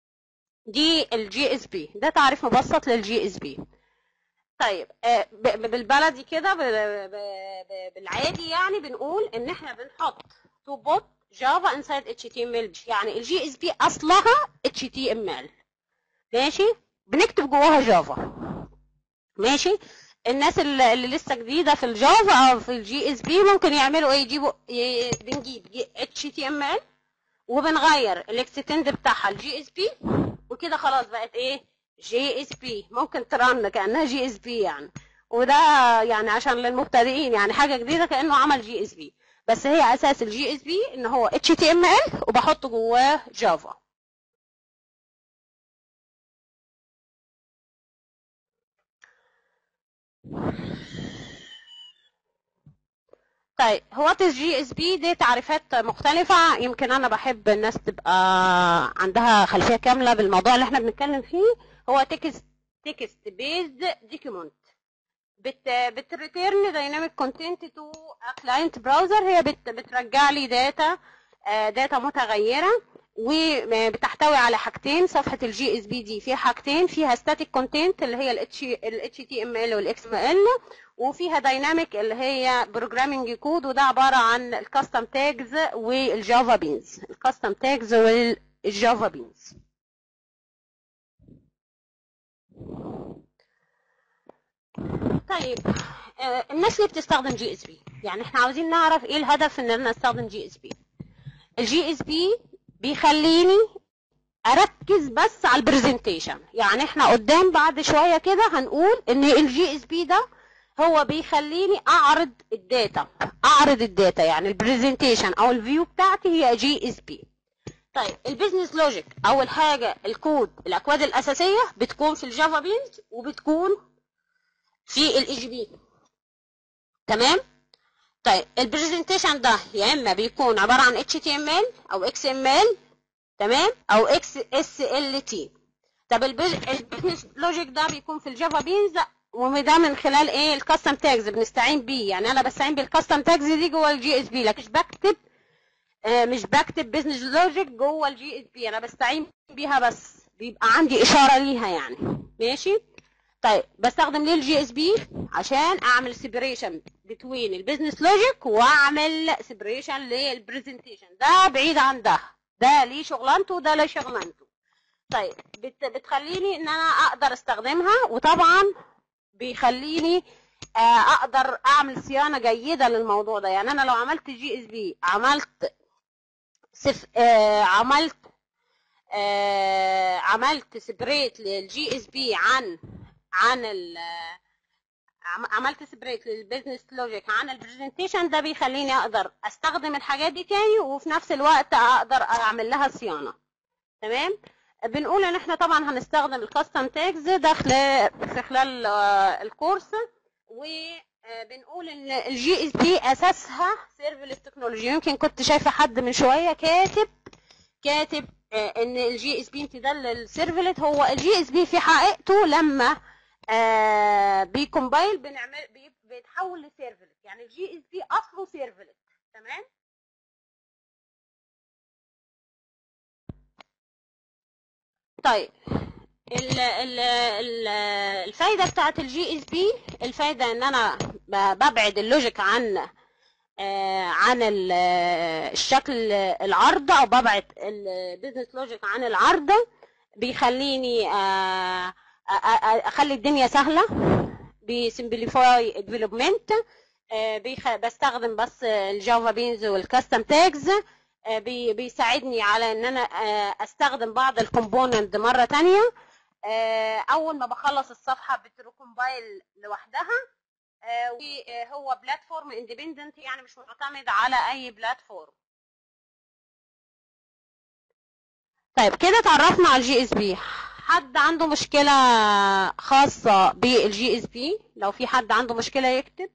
دي الجي اس بي ده تعريف مبسط للجي اس بي طيب آه، ب- ب- بالبلدي كده ب- ب- ب- بالعادي يعني بنقول ان احنا بنحط تو بوت جافا انسايد اتش تي ام ال يعني الجي اس بي اصلها اتش تي ام ال ماشي بنكتب جواها جافا ماشي الناس اللي اللي لسه جديده في الجافا او في الجي اس بي ممكن يعملوا ايه يجيبوا ي- بنجيب اتش تي ام ال وبنغير الاكستند بتاعها الجي اس بي وكده خلاص بقت ايه جي اس بي ممكن ترن كانها جي اس بي يعني وده يعني عشان للمبتدئين يعني حاجه جديده كانه عمل جي اس بي بس هي اساس الجي اس بي ان هو اتش تي ام ال وبحط جواه جافا طيب هو جي اس بي دي تعريفات مختلفة يمكن أنا بحب الناس تبقى عندها خلفية كاملة بالموضوع اللي احنا بنتكلم فيه هو تكست تكست بيزد دوكيمنت بت بتريتيرن دايناميك كونتنت تو كلاينت براوزر هي بت بترجع لي داتا داتا متغيرة وبتحتوي على حاجتين صفحة الجي اس بي دي فيها حاجتين فيها ستاتيك كونتنت اللي هي الاتش الاتش تي ام ال والاكس ام ال وفيها دايناميك اللي هي بروجرامنج كود وده عباره عن الكاستم تاجز والجافا بينز الكاستم تاجز والجافا بينز طيب آه، الناس اللي بتستخدم جي اس بي يعني احنا عاوزين نعرف ايه الهدف ان انا استخدم جي اس بي الجي اس بي بيخليني اركز بس على البرزنتيشن يعني احنا قدام بعد شويه كده هنقول ان الجي اس بي ده هو بيخليني اعرض الداتا اعرض الداتا يعني البرزنتيشن او الفيو بتاعتي هي جي اس بي طيب البيزنس لوجيك اول حاجه الكود الاكواد الاساسيه بتكون في الجافا بينز وبتكون في الاي جي بي تمام طيب البرزنتيشن ده يا اما بيكون عباره عن اتش تي ام ال او اكس ام ال تمام او اكس اس ال تي طب البيزنس لوجيك ده بيكون في الجافا بينز وده من خلال ايه الكاستم تاجز بنستعين بيه يعني انا بستعين بالكاستم تاجز دي جوه الجي اس بي لكن مش بكتب آه مش بكتب بيزنس لوجيك جوه الجي اس بي انا بستعين بيها بس بيبقى عندي اشاره ليها يعني ماشي طيب بستخدم ليه الجي اس بي عشان اعمل سيبريشن بتوين البيزنس لوجيك واعمل سيبريشن للبرزنتيشن ده بعيد عن ده ده ليه شغلانته وده ليه شغلانته طيب بت بتخليني ان انا اقدر استخدمها وطبعا بيخليني اقدر اعمل صيانه جيده للموضوع ده يعني انا لو عملت جي اس بي عملت سف آه عملت آه عملت سبريت للجي اس بي عن عن ال عملت سبريت للبيزنس لوجيك عن البرزنتيشن ده بيخليني اقدر استخدم الحاجات دي تاني وفي نفس الوقت اقدر اعمل لها صيانه تمام بنقول ان احنا طبعا هنستخدم الكاستم تاجز ده في خلال الكورس وبنقول ان الجي اس بي اساسها سيرفلس تكنولوجي يمكن كنت شايفه حد من شويه كاتب كاتب ان الجي اس بي امتداد للسيرفلت هو الجي اس بي في حقيقته لما بيكمبايل بنعمل بيتحول لسيرفلت يعني الجي اس بي اصله سيرفلت تمام طيب ال ال ال الفايدة بتاعت الجي اس بي الفايدة ان انا ببعد اللوجيك عن آه عن الشكل العرض او ببعد البيزنس لوجيك عن العرض بيخليني آه اخلي الدنيا سهلة بيسمبليفاي ديفلوبمنت بستخدم بس الجافا بينز والكاستم تاجز بيساعدني على ان انا استخدم بعض الكومبوننت مره تانية اول ما بخلص الصفحه بتركمبايل لوحدها وهو بلاتفورم اندبندنت يعني مش معتمد على اي بلاتفورم طيب كده اتعرفنا على الجي اس بي حد عنده مشكله خاصه بالجي اس بي لو في حد عنده مشكله يكتب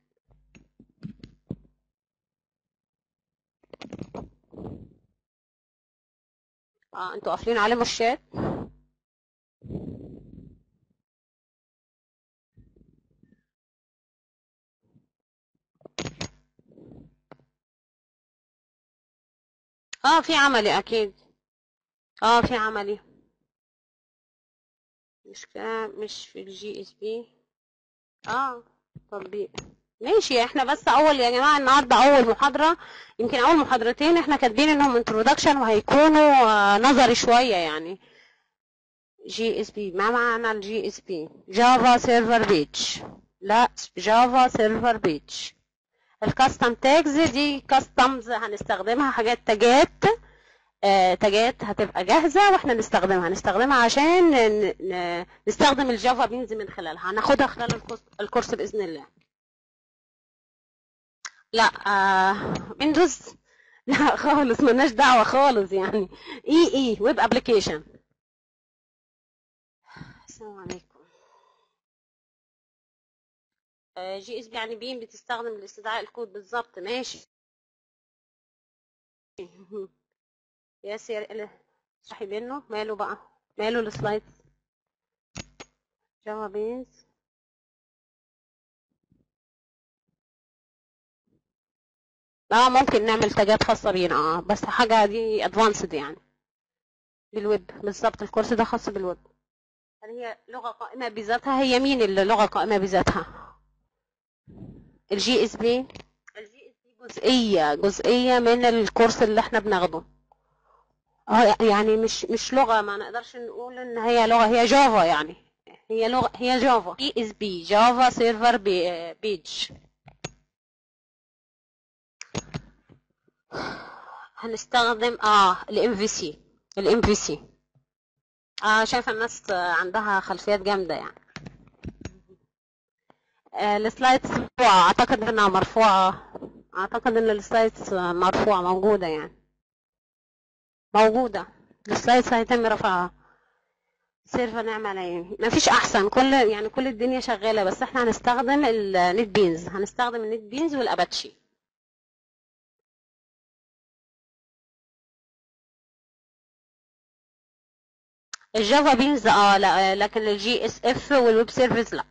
اه انتوا قافلين عليهم الشات اه في عملي اكيد اه في عملي مش كده مش في الجي اس بي اه تطبيق ماشي احنا بس اول يا جماعه النهارده اول محاضره يمكن اول محاضرتين احنا كاتبين انهم انترودكشن وهيكونوا نظري شويه يعني جي اس بي ما معنى الجي اس بي جافا سيرفر بيج لا جافا سيرفر بيج الكاستم تاجز دي كاستمز هنستخدمها حاجات تاجات آه، تاجات هتبقى جاهزة واحنا نستخدمها نستخدمها عشان ن- ن- نستخدم الجافا بينز من خلالها هناخدها خلال الكورس- الكورس بإذن الله لا آه ويندوز لا خالص ملناش دعوة خالص يعني اي اي ويب ابلكيشن السلام عليكم آه، جي اس بي يعني بيم بتستخدم لاستدعاء الكود بالظبط ماشي ياسر صحي منه ماله بقى ماله السلايد جافا بينز اه ممكن نعمل تاجات خاصة بينا اه بس حاجة دي ادفانسد يعني بالويب بالظبط الكورس ده خاص بالويب هل هي لغة قائمة بذاتها هي مين اللي لغة قائمة بذاتها الجي اس بي الجي اس بي جزئية جزئية من الكورس اللي احنا بناخده اه يعني مش مش لغة ما نقدرش نقول ان هي لغة هي جافا يعني هي لغة هي جافا جي اس بي جافا سيرفر بيج هنستخدم اه الام في سي الام في سي اه شايفه الناس عندها خلفيات جامده يعني آه السلايدز مرفوعه اعتقد انها مرفوعه اعتقد ان السلايدز مرفوعه موجوده يعني موجوده السلايدز هيتم رفعها سيرفر نعمل ايه مفيش احسن كل يعني كل الدنيا شغاله بس احنا هنستخدم النت بينز هنستخدم النت بينز والاباتشي الجافا بينز اه لا لكن الجي اس اف والويب سيرفيس لا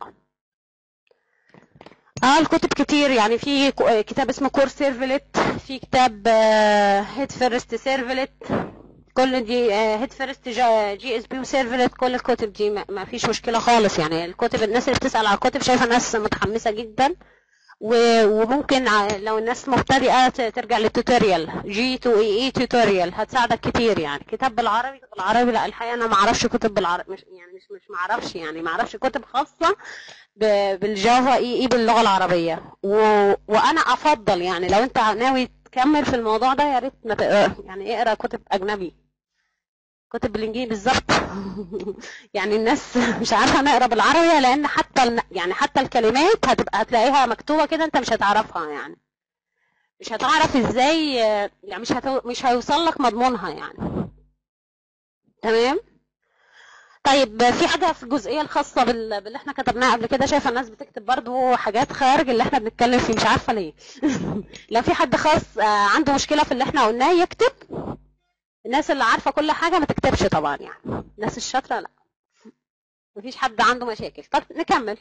اه الكتب كتير يعني في ك- كتاب اسمه كور سيرفلت في كتاب هيد فيرست سيرفلت كل دي هيد فيرست جي اس بي وسيرفلت كل الكتب دي ما ما فيش مشكله خالص يعني الكتب الناس اللي بتسال على الكتب شايفه ناس متحمسه جدا و- وممكن ع- لو الناس مبتدئه ت- ترجع للتوتوريال جي تو اي اي توتوريال هتساعدك كتير يعني كتاب بالعربي بالعربي لا الحقيقه انا ما اعرفش كتب بالعربي مش يعني مش مش ما اعرفش يعني ما اعرفش كتب خاصه ب- بالجافا اي اي باللغه العربيه و... وانا افضل يعني لو انت ناوي تكمل في الموضوع ده يا ريت ما تقرا يعني اقرا كتب اجنبي كتب بالانجليزي بالظبط يعني الناس مش عارفه نقرا بالعربي لان حتى الم... يعني حتى الكلمات هتبقى هتلاقيها مكتوبه كده انت مش هتعرفها يعني مش هتعرف ازاي يعني مش هتو... مش هيوصل لك مضمونها يعني تمام طيب في حاجه في الجزئيه الخاصه بال... باللي احنا كتبناه قبل كده شايفه الناس بتكتب برضو حاجات خارج اللي احنا بنتكلم فيه مش عارفه ليه لو في حد خاص آه، عنده مشكله في اللي احنا قلناه يكتب الناس اللي عارفه كل حاجه ما تكتبش طبعا يعني الناس الشاطره لا مفيش حد عنده مشاكل طب نكمل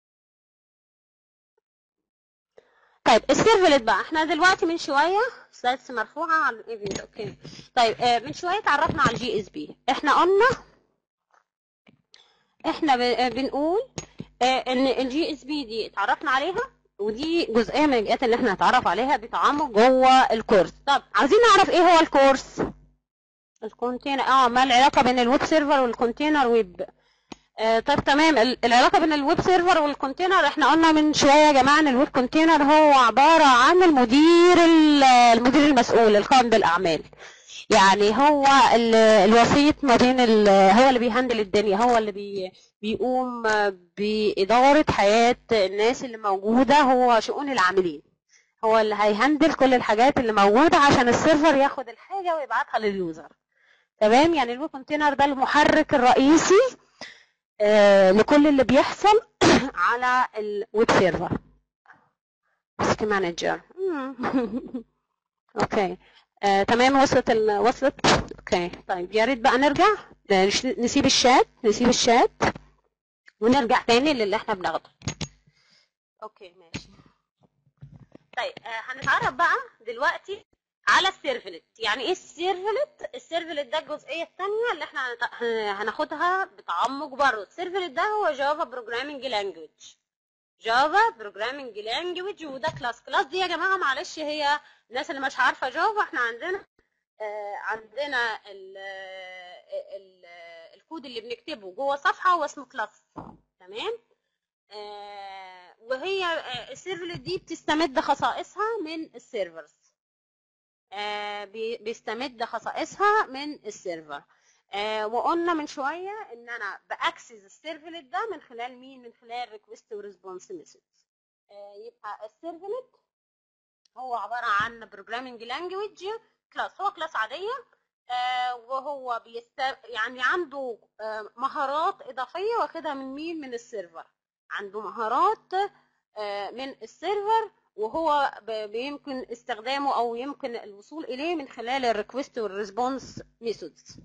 طيب السيرفلت بقى احنا دلوقتي من شويه سلايدز مرفوعه على الايفنت اوكي طيب آه، من شويه اتعرفنا على الجي اس بي احنا قلنا احنا ب- آه، بنقول آه، ان الجي اس بي دي اتعرفنا عليها ودي جزئيه من الجزئيات اللي احنا هنتعرف عليها بتعمق جوه الكورس طب عايزين نعرف ايه هو الكورس الكونتينر اه ما العلاقه بين الويب سيرفر والكونتينر ويب آه طيب تمام ال- العلاقه بين الويب سيرفر والكونتينر احنا قلنا من شويه يا جماعه ان الويب كونتينر هو عباره عن المدير ال- المدير المسؤول القائم بالاعمال يعني هو ال- الوسيط ما بين ال- هو اللي بيهندل الدنيا هو اللي بي بيقوم بإدارة حياة الناس اللي موجودة هو شؤون العاملين هو اللي هيهندل كل الحاجات اللي موجودة عشان السيرفر ياخد الحاجة ويبعتها لليوزر تمام يعني الويب كونتينر ده المحرك الرئيسي آه، لكل اللي بيحصل على الويب سيرفر ريسك مانجر اوكي آه، تمام وصلت ال... وصلت اوكي طيب يا ريت بقى نرجع نش- نسيب الشات نسيب الشات ونرجع تاني للي احنا بناخده اوكي ماشي طيب آه، هنتعرف بقى دلوقتي على السيرفلت يعني ايه السيرفلت السيرفلت ده الجزئيه الثانيه اللي احنا هنت- هناخدها بتعمق برضه السيرفلت ده هو جافا بروجرامنج لانجويج جافا بروجرامنج لانجويج وده كلاس كلاس دي يا جماعه معلش هي الناس اللي مش عارفه جافا احنا عندنا آه، عندنا ال ال الكود اللي بنكتبه جوه صفحه هو اسمه كلاس تمام آه، وهي آه، السيرفلت دي بتستمد خصائصها من السيرفرز آه، بي- بيستمد خصائصها من السيرفر آه، وقلنا من شويه ان انا باكسس السيرفلت ده من خلال مين من خلال ريكوست وريسبونس ميثود يبقى السيرفلت هو عباره عن بروجرامنج لانجويج كلاس هو كلاس عاديه آه، وهو بيست يعني عنده آه، مهارات اضافيه واخدها من مين من السيرفر عنده مهارات آه، من السيرفر وهو ب- بيمكن استخدامه او يمكن الوصول اليه من خلال الريكوست والريسبونس ميثودز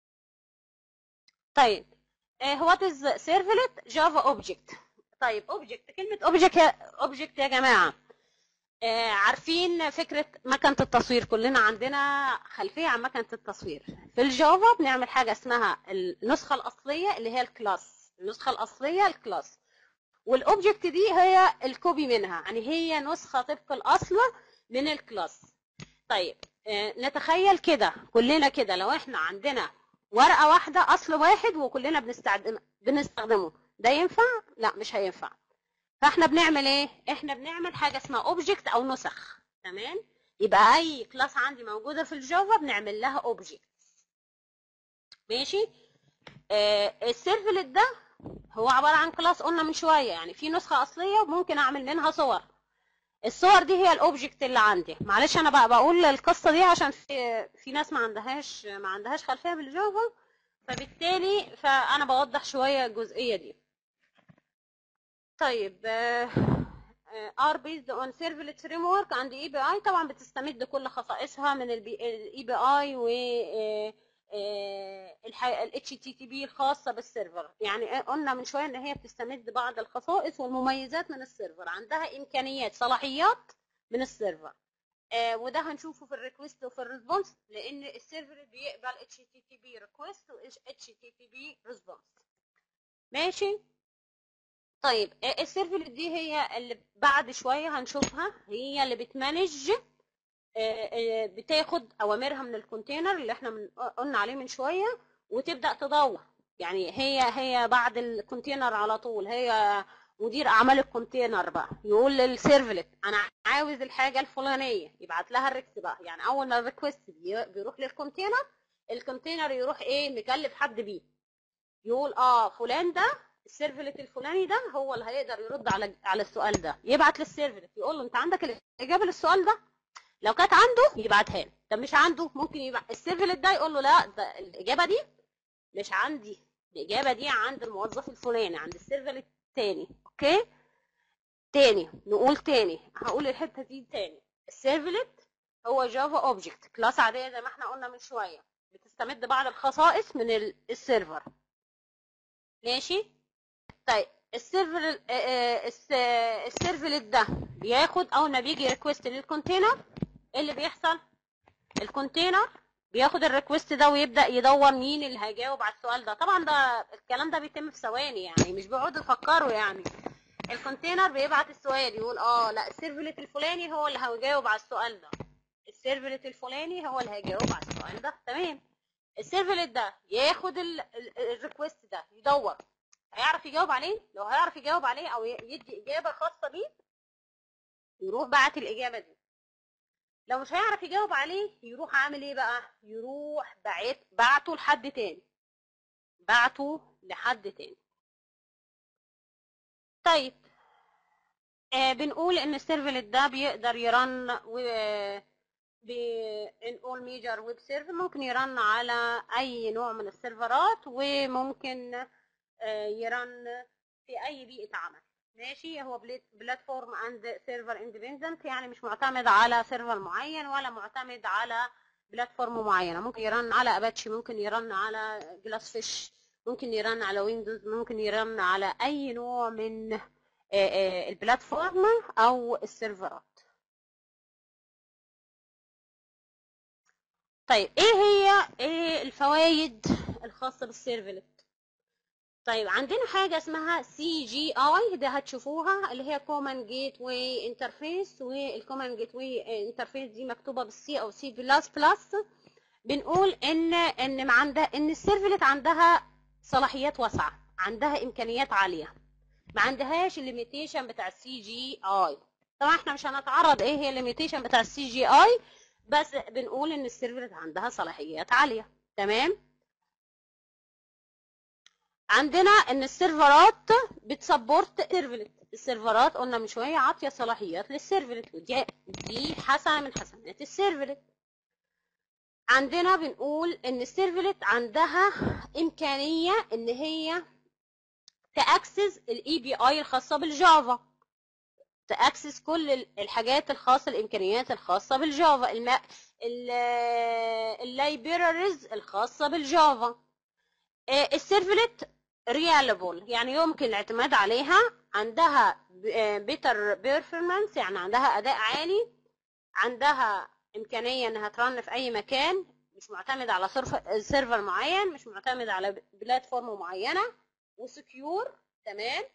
طيب وات از سيرفلت جافا اوبجكت طيب اوبجكت كلمه اوبجكت اوبجكت يا جماعه آه، عارفين فكره مكنه التصوير كلنا عندنا خلفيه عن مكنه التصوير في الجافا بنعمل حاجه اسمها النسخه الاصليه اللي هي الكلاس النسخه الاصليه الكلاس والاوبجكت دي هي الكوبي منها يعني هي نسخه طبق الاصل من الكلاس طيب آه، نتخيل كده كلنا كده لو احنا عندنا ورقه واحده اصل واحد وكلنا بنستخدم بنستخدمه ده ينفع لا مش هينفع فاحنا بنعمل ايه احنا بنعمل حاجه اسمها اوبجكت او نسخ تمام يبقى اي كلاس عندي موجوده في الجافا بنعمل لها اوبجكت ماشي آه السيرفلت ده هو عباره عن كلاس قلنا من شويه يعني في نسخه اصليه وممكن اعمل منها صور الصور دي هي الاوبجكت اللي عندي معلش انا بقى بقول القصه دي عشان في في ناس ما عندهاش ما عندهاش خلفيه بالجافا فبالتالي فانا بوضح شويه الجزئيه دي طيب ار بيزد اون سيرفلت فريم ورك عند اي بي اي طبعا بتستمد كل خصائصها من الاي بي اي و الاتش تي تي بي الخاصه بالسيرفر يعني قلنا من شويه ان هي بتستمد بعض الخصائص والمميزات من السيرفر عندها امكانيات صلاحيات من السيرفر آه وده هنشوفه في الريكوست وفي الريسبونس لان السيرفر بيقبل اتش تي تي بي ريكوست و اتش تي تي بي ريسبونس ماشي طيب آه، السيرفر دي هي اللي بعد شويه هنشوفها هي اللي بتمانج آه، آه، بتاخد اوامرها من الكونتينر اللي احنا من قلنا عليه من شويه وتبدا تدور يعني هي هي بعد الكونتينر على طول هي مدير اعمال الكونتينر بقى يقول للسيرفلت انا عاوز الحاجه الفلانيه يبعت لها الريكست بقى يعني اول ما الريكوست بي- بيروح للكونتينر الكونتينر يروح ايه مكلف حد بيه يقول اه فلان ده السيرفلت الفلاني ده هو اللي هيقدر يرد على على السؤال ده يبعت للسيرفلت يقول له انت عندك الاجابه للسؤال ده لو كانت عنده يبعتها له طب مش عنده ممكن يبعت السيرفلت ده يقول له لا ده الاجابه دي مش عندي الاجابه دي عند الموظف الفلاني عند السيرفلت التاني اوكي تاني نقول تاني هقول الحته دي تاني السيرفلت هو جافا اوبجكت كلاس عاديه زي ما احنا قلنا من شويه بتستمد بعض الخصائص من ال- السيرفر ماشي طيب السيرفر آه، آه، الس- آه، السيرفلت ده بياخد اول ما بيجي ريكوست للكونتينر ايه اللي بيحصل الكونتينر بياخد الريكوست ده ويبدا يدور مين اللي هيجاوب على السؤال ده طبعا ده الكلام ده بيتم في ثواني يعني مش بيقعدوا يفكروا يعني الكونتينر بيبعت السؤال يقول اه لا السيرفلت الفلاني هو اللي هيجاوب على السؤال ده السيرفلت الفلاني هو اللي هيجاوب على السؤال ده تمام السيرفلت ده ياخد الريكوست ده يدور هيعرف يجاوب عليه لو هيعرف يجاوب عليه او ي- يدي اجابه خاصه بيه يروح بعت الاجابه دي لو مش هيعرف يجاوب عليه يروح عامل ايه بقى يروح بعت بعته لحد تاني بعته لحد تاني طيب آه بنقول ان السيرفلت ده بيقدر يرن و ب in all major web server ممكن يرن على اي نوع من السيرفرات وممكن آه، يرن في اي بيئه عمل ماشي هو بلاتفورم اند سيرفر اندبندنت يعني مش معتمد على سيرفر معين ولا معتمد على بلاتفورم معينه ممكن يرن على اباتشي ممكن يرن على جلاس فيش ممكن يرن على ويندوز ممكن يرن على اي نوع من آه، آه، البلاتفورم او السيرفرات طيب ايه هي ايه الفوائد الخاصه بالسيرفلت طيب عندنا حاجه اسمها سي جي اي ده هتشوفوها اللي هي كومن جيت واي انترفيس والكومن جيت واي انترفيس دي مكتوبه بالسي او سي بلس بلس بنقول ان ان ما عندها ان السيرفلت عندها صلاحيات واسعه عندها امكانيات عاليه ما عندهاش الليميتيشن بتاع السي جي اي طبعا احنا مش هنتعرض ايه هي الليميتيشن بتاع السي جي اي بس بنقول ان السيرفرت عندها صلاحيات عاليه تمام عندنا ان السيرفرات بتسبورت سيرفلت السيرفرات قلنا من شويه عاطيه صلاحيات للسيرفلت ودي دي حسنه من حسنات السيرفلت عندنا بنقول ان السيرفلت عندها امكانيه ان هي تاكسس الاي بي اي الخاصه بالجافا تاكسس كل الحاجات الخاصه الامكانيات الخاصه بالجافا الم... اللايبراريز الخاصه بالجافا السيرفلت ريالبل يعني يمكن الاعتماد عليها عندها بيتر بيرفورمانس يعني عندها اداء عالي عندها امكانيه انها ترن في اي مكان مش معتمد على سيرفر معين مش معتمد على بلاتفورم معينه وسكيور تمام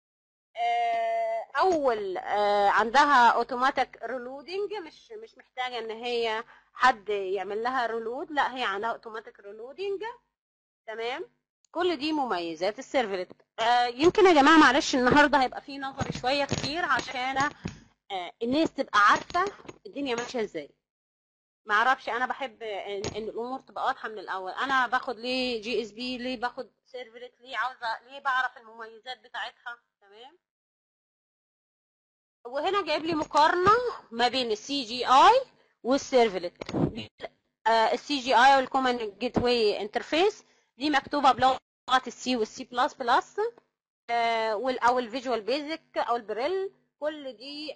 اول عندها اوتوماتيك ريلودنج مش مش محتاجه ان هي حد يعمل لها ريلود لا هي عندها اوتوماتيك ريلودنج تمام كل دي مميزات السيرفلت آه يمكن يا جماعه معلش النهارده هيبقى فيه نظري شويه كتير عشان آه الناس تبقى عارفه الدنيا ماشيه ازاي ما اعرفش انا بحب ان, إن الامور تبقى واضحه من الاول انا باخد ليه جي اس بي ليه باخد سيرفلت ليه عاوزه ليه بعرف المميزات بتاعتها تمام وهنا جايب لي مقارنه ما بين السي جي اي والسيرفلت السي جي اي والكومن جيت واي انترفيس دي مكتوبه بلغه السي والسي بلس بلس او الفيجوال بيزك او البريل كل دي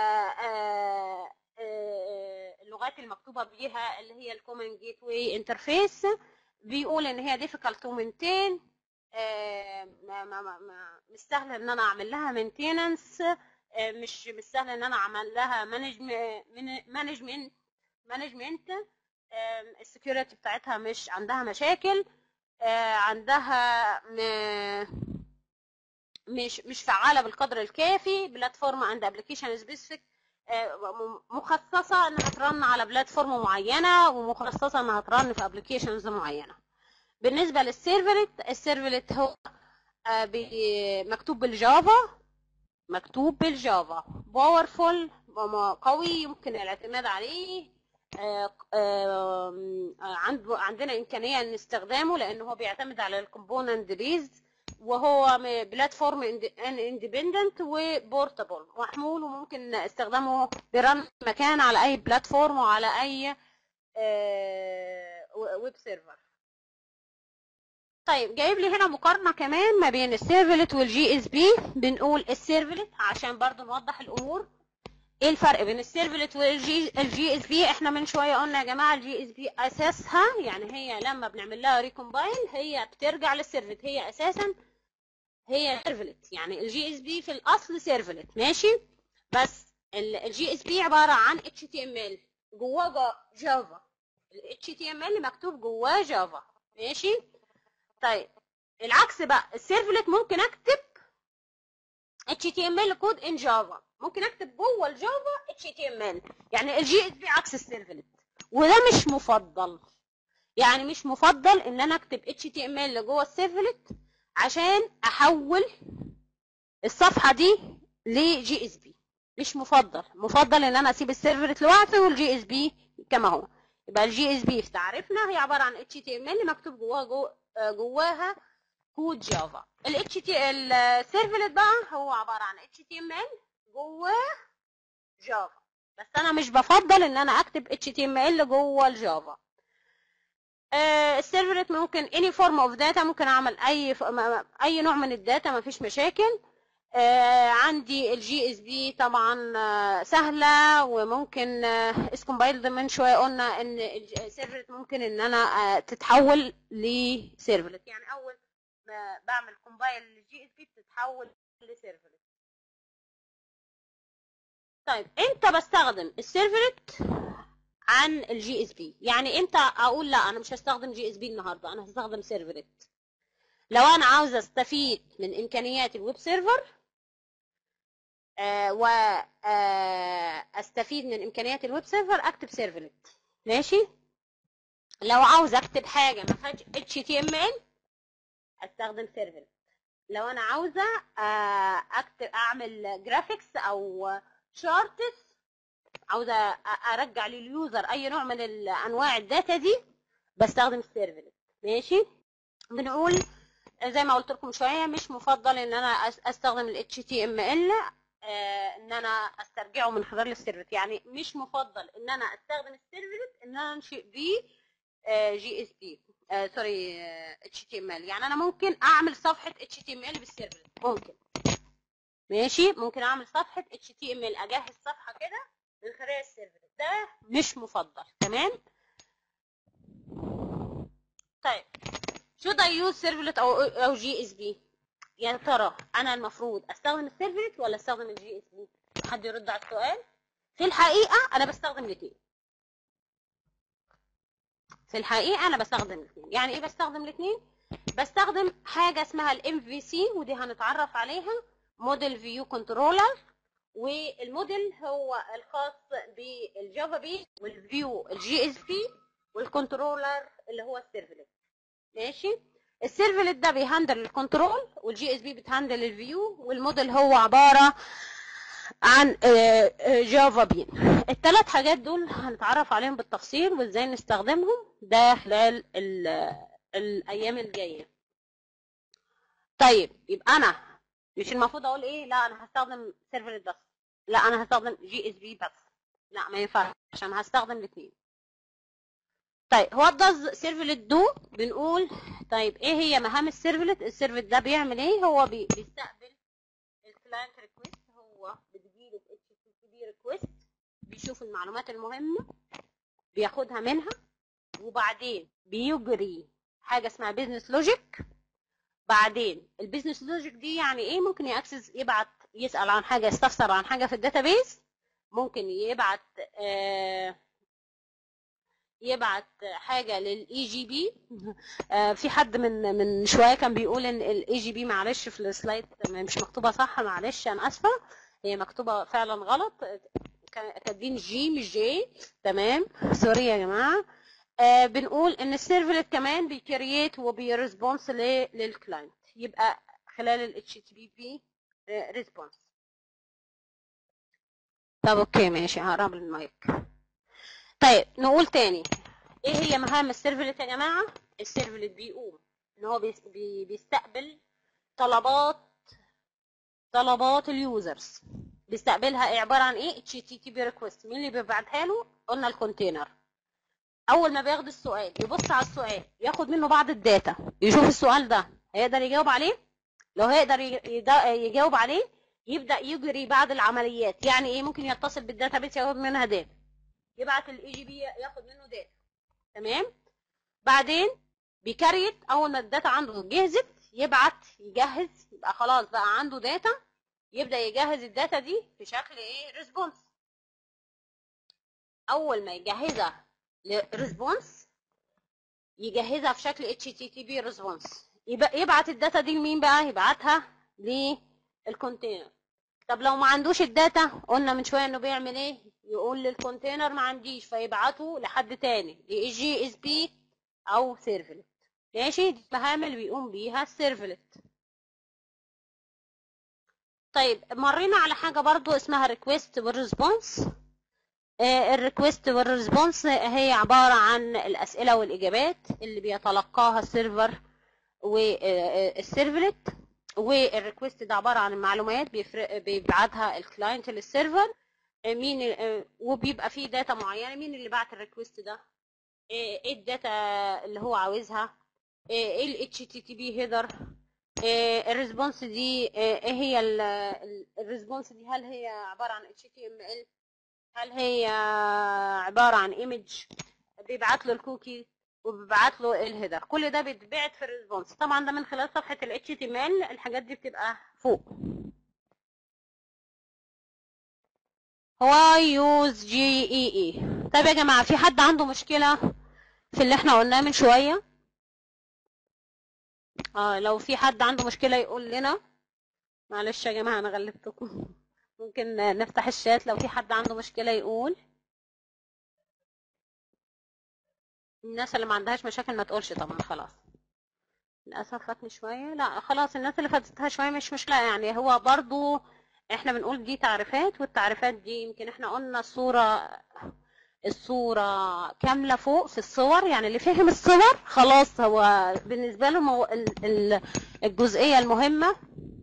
اللغات المكتوبه بيها اللي هي الكومن جيت واي انترفيس بيقول ان هي difficult to maintain ما ما ما مش سهل ان انا اعمل لها مينتيننس مش مش سهل ان انا اعمل لها مانجمنت مانجمنت السكيورتي بتاعتها مش عندها مشاكل عندها مش مش فعاله بالقدر الكافي بلاتفورم عند ابلكيشن سبيسيفيك مخصصه انها ترن على بلاتفورم معينه ومخصصه انها ترن في ابلكيشنز معينه بالنسبه للسيرفلت السيرفلت هو مكتوب بالجافا مكتوب بالجافا باورفول قوي يمكن الاعتماد عليه عنده عندنا امكانيه ان استخدامه لان هو بيعتمد على الكومبوننت بيز وهو بلاتفورم اندبندنت وبورتابل محمول وممكن استخدامه برن مكان على اي بلاتفورم وعلى اي ويب سيرفر طيب جايب لي هنا مقارنه كمان ما بين السيرفلت والجي اس بي بنقول السيرفلت عشان برضو نوضح الامور ايه الفرق بين السيرفلت والجي الجي اس بي احنا من شويه قلنا يا جماعه الجي اس بي اساسها يعني هي لما بنعمل لها ريكومبايل هي بترجع للسيرفلت هي اساسا هي سيرفلت يعني الجي اس بي في الاصل سيرفلت ماشي بس الجي اس بي عباره عن اتش تي ام ال جواه جافا الاتش تي ام ال مكتوب جواه جافا ماشي طيب العكس بقى السيرفلت ممكن اكتب اتش تي ام ال كود ان جافا ممكن اكتب جوه الجافا اتش تي ام ال يعني الجي اس بي عكس السيرفلت وده مش مفضل يعني مش مفضل ان انا اكتب اتش تي ام ال جوه السيرفلت عشان احول الصفحه دي لجي اس بي مش مفضل مفضل ان انا اسيب السيرفلت لوحده والجي اس بي كما هو يبقى الجي اس بي في تعريفنا هي عباره عن اتش تي ام ال مكتوب جواها جو جواها كود جافا الاتش تي السيرفلت بقى هو عباره عن اتش تي ام ال جواه جافا بس انا مش بفضل ان انا اكتب اتش تي ام ال جوه الجافا السيرفلت ممكن اني فورم اوف داتا ممكن اعمل اي اي نوع من الداتا ما فيش مشاكل آه عندي الجي اس بي طبعا آه سهله وممكن اسكومبايلد من شويه قلنا ان السيرفلت ممكن ان انا آه تتحول لسيرفلت يعني اول ما بعمل كومبايل للجي اس بي بتتحول لسيرفلت طيب امتى بستخدم السيرفلت عن الجي اس بي يعني امتى اقول لا انا مش هستخدم جي اس بي النهارده انا هستخدم سيرفلت لو انا عاوزه استفيد من امكانيات الويب سيرفر آه و آه استفيد من امكانيات الويب سيرفر اكتب سيرفلت ماشي لو عاوزه اكتب حاجه ما فيهاش اتش تي ام ال استخدم سيرفلت لو انا عاوزه آه اكتب اعمل جرافيكس او شارتس عاوزه أ- ارجع لليوزر اي نوع من ال- انواع الداتا دي بستخدم السيرفلت ماشي بنقول زي ما قلت لكم شويه مش مفضل ان انا أس- استخدم ال HTML آه، ان انا استرجعه من خلال السيرفلت يعني مش مفضل ان انا استخدم السيرفلت ان انا انشئ بيه جي اس بي سوري اتش تي ام ال يعني انا ممكن اعمل صفحه اتش تي ام ال بالسيرفلت ممكن ماشي ممكن اعمل صفحه اتش تي ام ال اجهز صفحه كده من خلال السيرفلت ده مش مفضل تمام طيب should I use servlet او او جي اس بي يا ترى انا المفروض استخدم السيرفلت ولا استخدم الجي اس بي حد يرد على السؤال في الحقيقه انا بستخدم الاثنين في الحقيقه انا بستخدم الاثنين يعني ايه بستخدم الاثنين بستخدم حاجه اسمها الام في سي ودي هنتعرف عليها موديل فيو كنترولر والموديل هو الخاص بالجافا بي والفيو الجي اس بي والكنترولر اللي هو السيرفلت ماشي السيرفلت ده بيهندل الكنترول والجي اس بي بتهندل الفيو والموديل هو عباره عن آه، آه، جافا بين الثلاث حاجات دول هنتعرف عليهم بالتفصيل وازاي نستخدمهم ده خلال ال- الايام الجايه طيب يبقى انا مش المفروض اقول ايه لا انا هستخدم سيرفلت بس لا انا هستخدم جي اس بي بس لا ما ينفعش عشان هستخدم الاثنين طيب what does servlet do بنقول طيب ايه هي مهام السيرفلت السيرفلت ده بيعمل ايه هو بي- بيستقبل الكلاينت ريكويست هو بتجيله اتش تي تي بي ريكويست بيشوف المعلومات المهمه بياخدها منها وبعدين بيجري حاجه اسمها بيزنس لوجيك بعدين البيزنس لوجيك دي يعني ايه ممكن ياكسس يبعت يسال عن حاجه يستفسر عن حاجه في الداتابيز ممكن يبعت آه يبعت حاجه للاي جي بي في حد من من شويه كان بيقول ان الاي جي بي معلش في السلايد مش مكتوبه صح معلش انا اسفه هي مكتوبه فعلا غلط كا- كاتبين جي مش جي تمام سوري يا جماعه آه بنقول ان السيرفلت كمان بيكرييت وبيرسبونس للكلاينت يبقى خلال ال HTTP ريسبونس طب اوكي ماشي هقرب المايك طيب نقول تاني ايه هي مهام السيرفلت يا جماعه السيرفلت بيقوم ان هو بيس- بي- بيستقبل طلبات طلبات اليوزرز بيستقبلها ايه عباره عن ايه HTTP ريكويست مين اللي بيبعتها له قلنا الكونتينر اول ما بياخد السؤال يبص على السؤال ياخد منه بعض الداتا يشوف السؤال ده هيقدر يجاوب عليه لو هيقدر ي- يدا- يجاوب عليه يبدا يجري بعض العمليات يعني ايه ممكن يتصل بالداتابيس ياخد منها داتا يبعت الاي جي بي ياخد منه داتا تمام بعدين بيكريت اول ما الداتا عنده جهزت يبعت يجهز يبقى خلاص بقى عنده داتا يبدا يجهز الداتا دي في شكل ايه ريسبونس اول ما يجهزها لريسبونس يجهزها في شكل اتش تي تي بي ريسبونس يبعت الداتا دي لمين بقى يبعتها للكونتينر طب لو ما عندوش الداتا قلنا من شويه انه بيعمل ايه يقول للكونتينر ما عنديش فيبعته لحد تاني جي اس بي او سيرفلت ماشي دي المهام اللي بيقوم بيها السيرفلت طيب مرينا على حاجه برضو اسمها ريكويست والريسبونس الريكويست والريسبونس هي عباره عن الاسئله والاجابات اللي بيتلقاها السيرفر والسيرفلت والريكويست ده عباره عن المعلومات بيفرق بيبعتها الكلاينت للسيرفر مين وبيبقى فيه داتا معينه مين اللي بعت الريكويست ده ايه الداتا اللي هو عاوزها ايه ال HTTP هيدر الريسبونس دي ايه هي الريسبونس دي هل هي عباره عن HTML هل هي عباره عن ايمج بيبعت له الكوكي وبيبعت له الهيدر كل ده بيتبعت في الريسبونس طبعا ده من خلال صفحه ال HTML الحاجات دي بتبقى فوق why use GEE طيب يا جماعه في حد عنده مشكله في اللي احنا قلناه من شويه اه لو في حد عنده مشكله يقول لنا معلش يا جماعه انا غلبتكم ممكن نفتح الشات لو في حد عنده مشكله يقول الناس اللي ما عندهاش مشاكل ما تقولش طبعا خلاص للاسف فاتني شويه لا خلاص الناس اللي فاتتها شويه مش مشكله يعني هو برضو احنا بنقول دي تعريفات والتعريفات دي يمكن احنا قلنا الصورة الصورة كاملة فوق في الصور يعني اللي فهم الصور خلاص هو بالنسبة له مو... ال- ال- الجزئية المهمة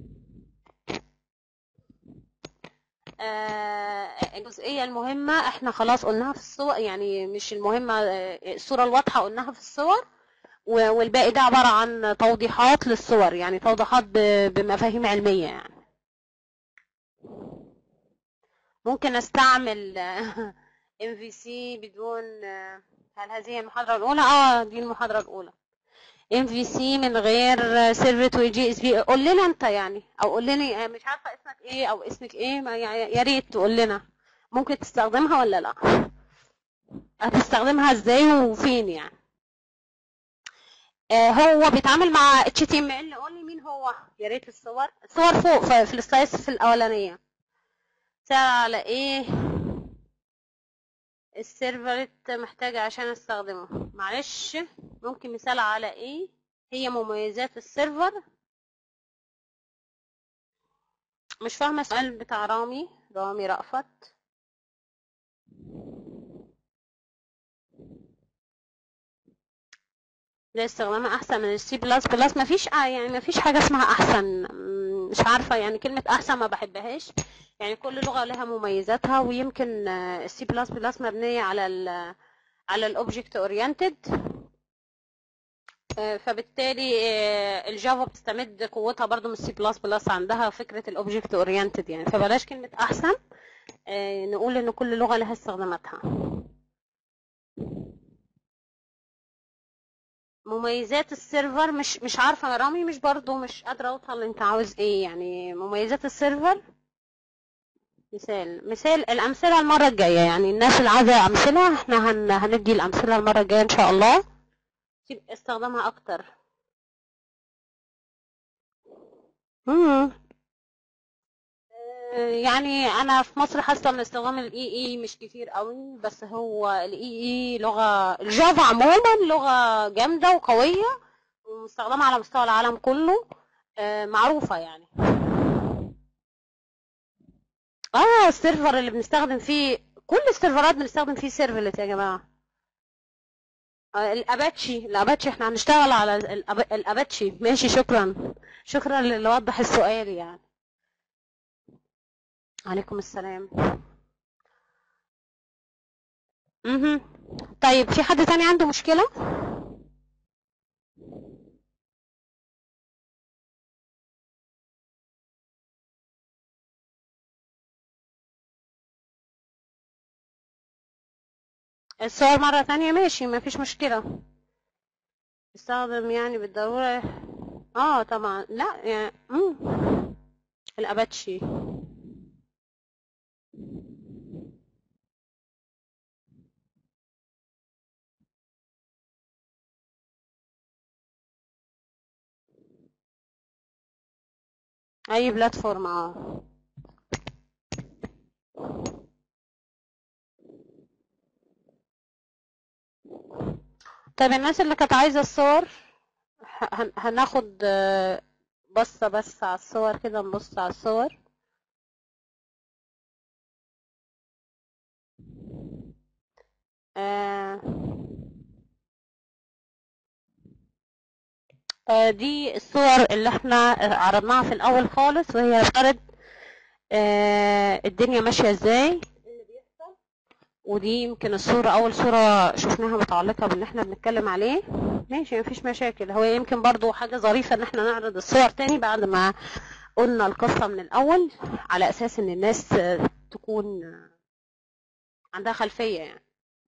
آه، الجزئية المهمة احنا خلاص قلناها في الصور يعني مش المهمة آه، الصورة الواضحة قلناها في الصور و- والباقي ده عبارة عن توضيحات للصور يعني توضيحات ب- بمفاهيم علمية يعني ممكن استعمل ام في سي بدون آه، هل هذه هي المحاضرة الأولى؟ اه دي المحاضرة الأولى ام في سي من غير سيرفت وجي اس بي قول لنا انت يعني او قول لي آه، مش عارفة اسمك ايه او اسمك ايه ما يع- يا ريت تقول لنا ممكن تستخدمها ولا لا هتستخدمها ازاي وفين يعني آه، هو بيتعامل مع اتش تي ام ال قول لي مين هو يا ريت الصور الصور فوق في في السلايس في الاولانيه ساعة على ايه السيرفرت محتاجة عشان استخدمه معلش ممكن مثال على ايه هي مميزات السيرفر مش فاهمة السؤال بتاع رامي رامي رأفت ده استخدامها احسن من السي بلس بلس مفيش آه يعني مفيش حاجه اسمها احسن مم، مش عارفه يعني كلمه احسن ما بحبهاش يعني كل لغه لها مميزاتها ويمكن السي بلس بلس مبنيه على ال على الاوبجكت اورينتد فبالتالي آه، الجافا بتستمد قوتها برضو من السي بلس بلس عندها فكره الاوبجكت اورينتد يعني فبلاش كلمه احسن آه، نقول ان كل لغه لها استخداماتها مميزات السيرفر مش مش عارفه يا رامي مش برضو مش قادره اوصل انت عاوز ايه يعني مميزات السيرفر مثال مثال الامثله المره الجايه يعني الناس اللي عايزه امثله احنا هن هندي الامثله المره الجايه ان شاء الله سيب استخدامها اكتر امم يعني انا في مصر حاسه ان استخدام الاي اي مش كتير قوي بس هو الاي اي لغه الجافا عموما لغه جامده وقويه ومستخدمه على مستوى العالم كله آه، معروفه يعني اه السيرفر اللي بنستخدم فيه كل السيرفرات بنستخدم فيه سيرفلت يا جماعه آه، الاباتشي الاباتشي احنا هنشتغل على الأب- الاباتشي ماشي شكرا شكرا اللي وضح السؤال يعني عليكم السلام مهم. طيب في حد تاني عنده مشكلة الصور مرة تانية ماشي ما فيش مشكلة استخدم يعني بالضرورة اه طبعا لا يعني مم. الاباتشي اي بلاتفورم اه طيب الناس اللي كانت عايزة الصور ه- هن- هناخد آه، بصة بس على الصور كده نبص على الصور آه، آه، دي الصور اللي احنا عرضناها في الأول خالص وهي بتعرض آه، الدنيا ماشية ازاي ودي يمكن الصورة أول صورة شفناها متعلقة باللي احنا بنتكلم عليه ماشي مفيش مشاكل هو يمكن برضو حاجة ظريفة ان احنا نعرض الصور تاني بعد ما قلنا القصة من الأول على أساس ان الناس آه، تكون آه، عندها خلفية يعني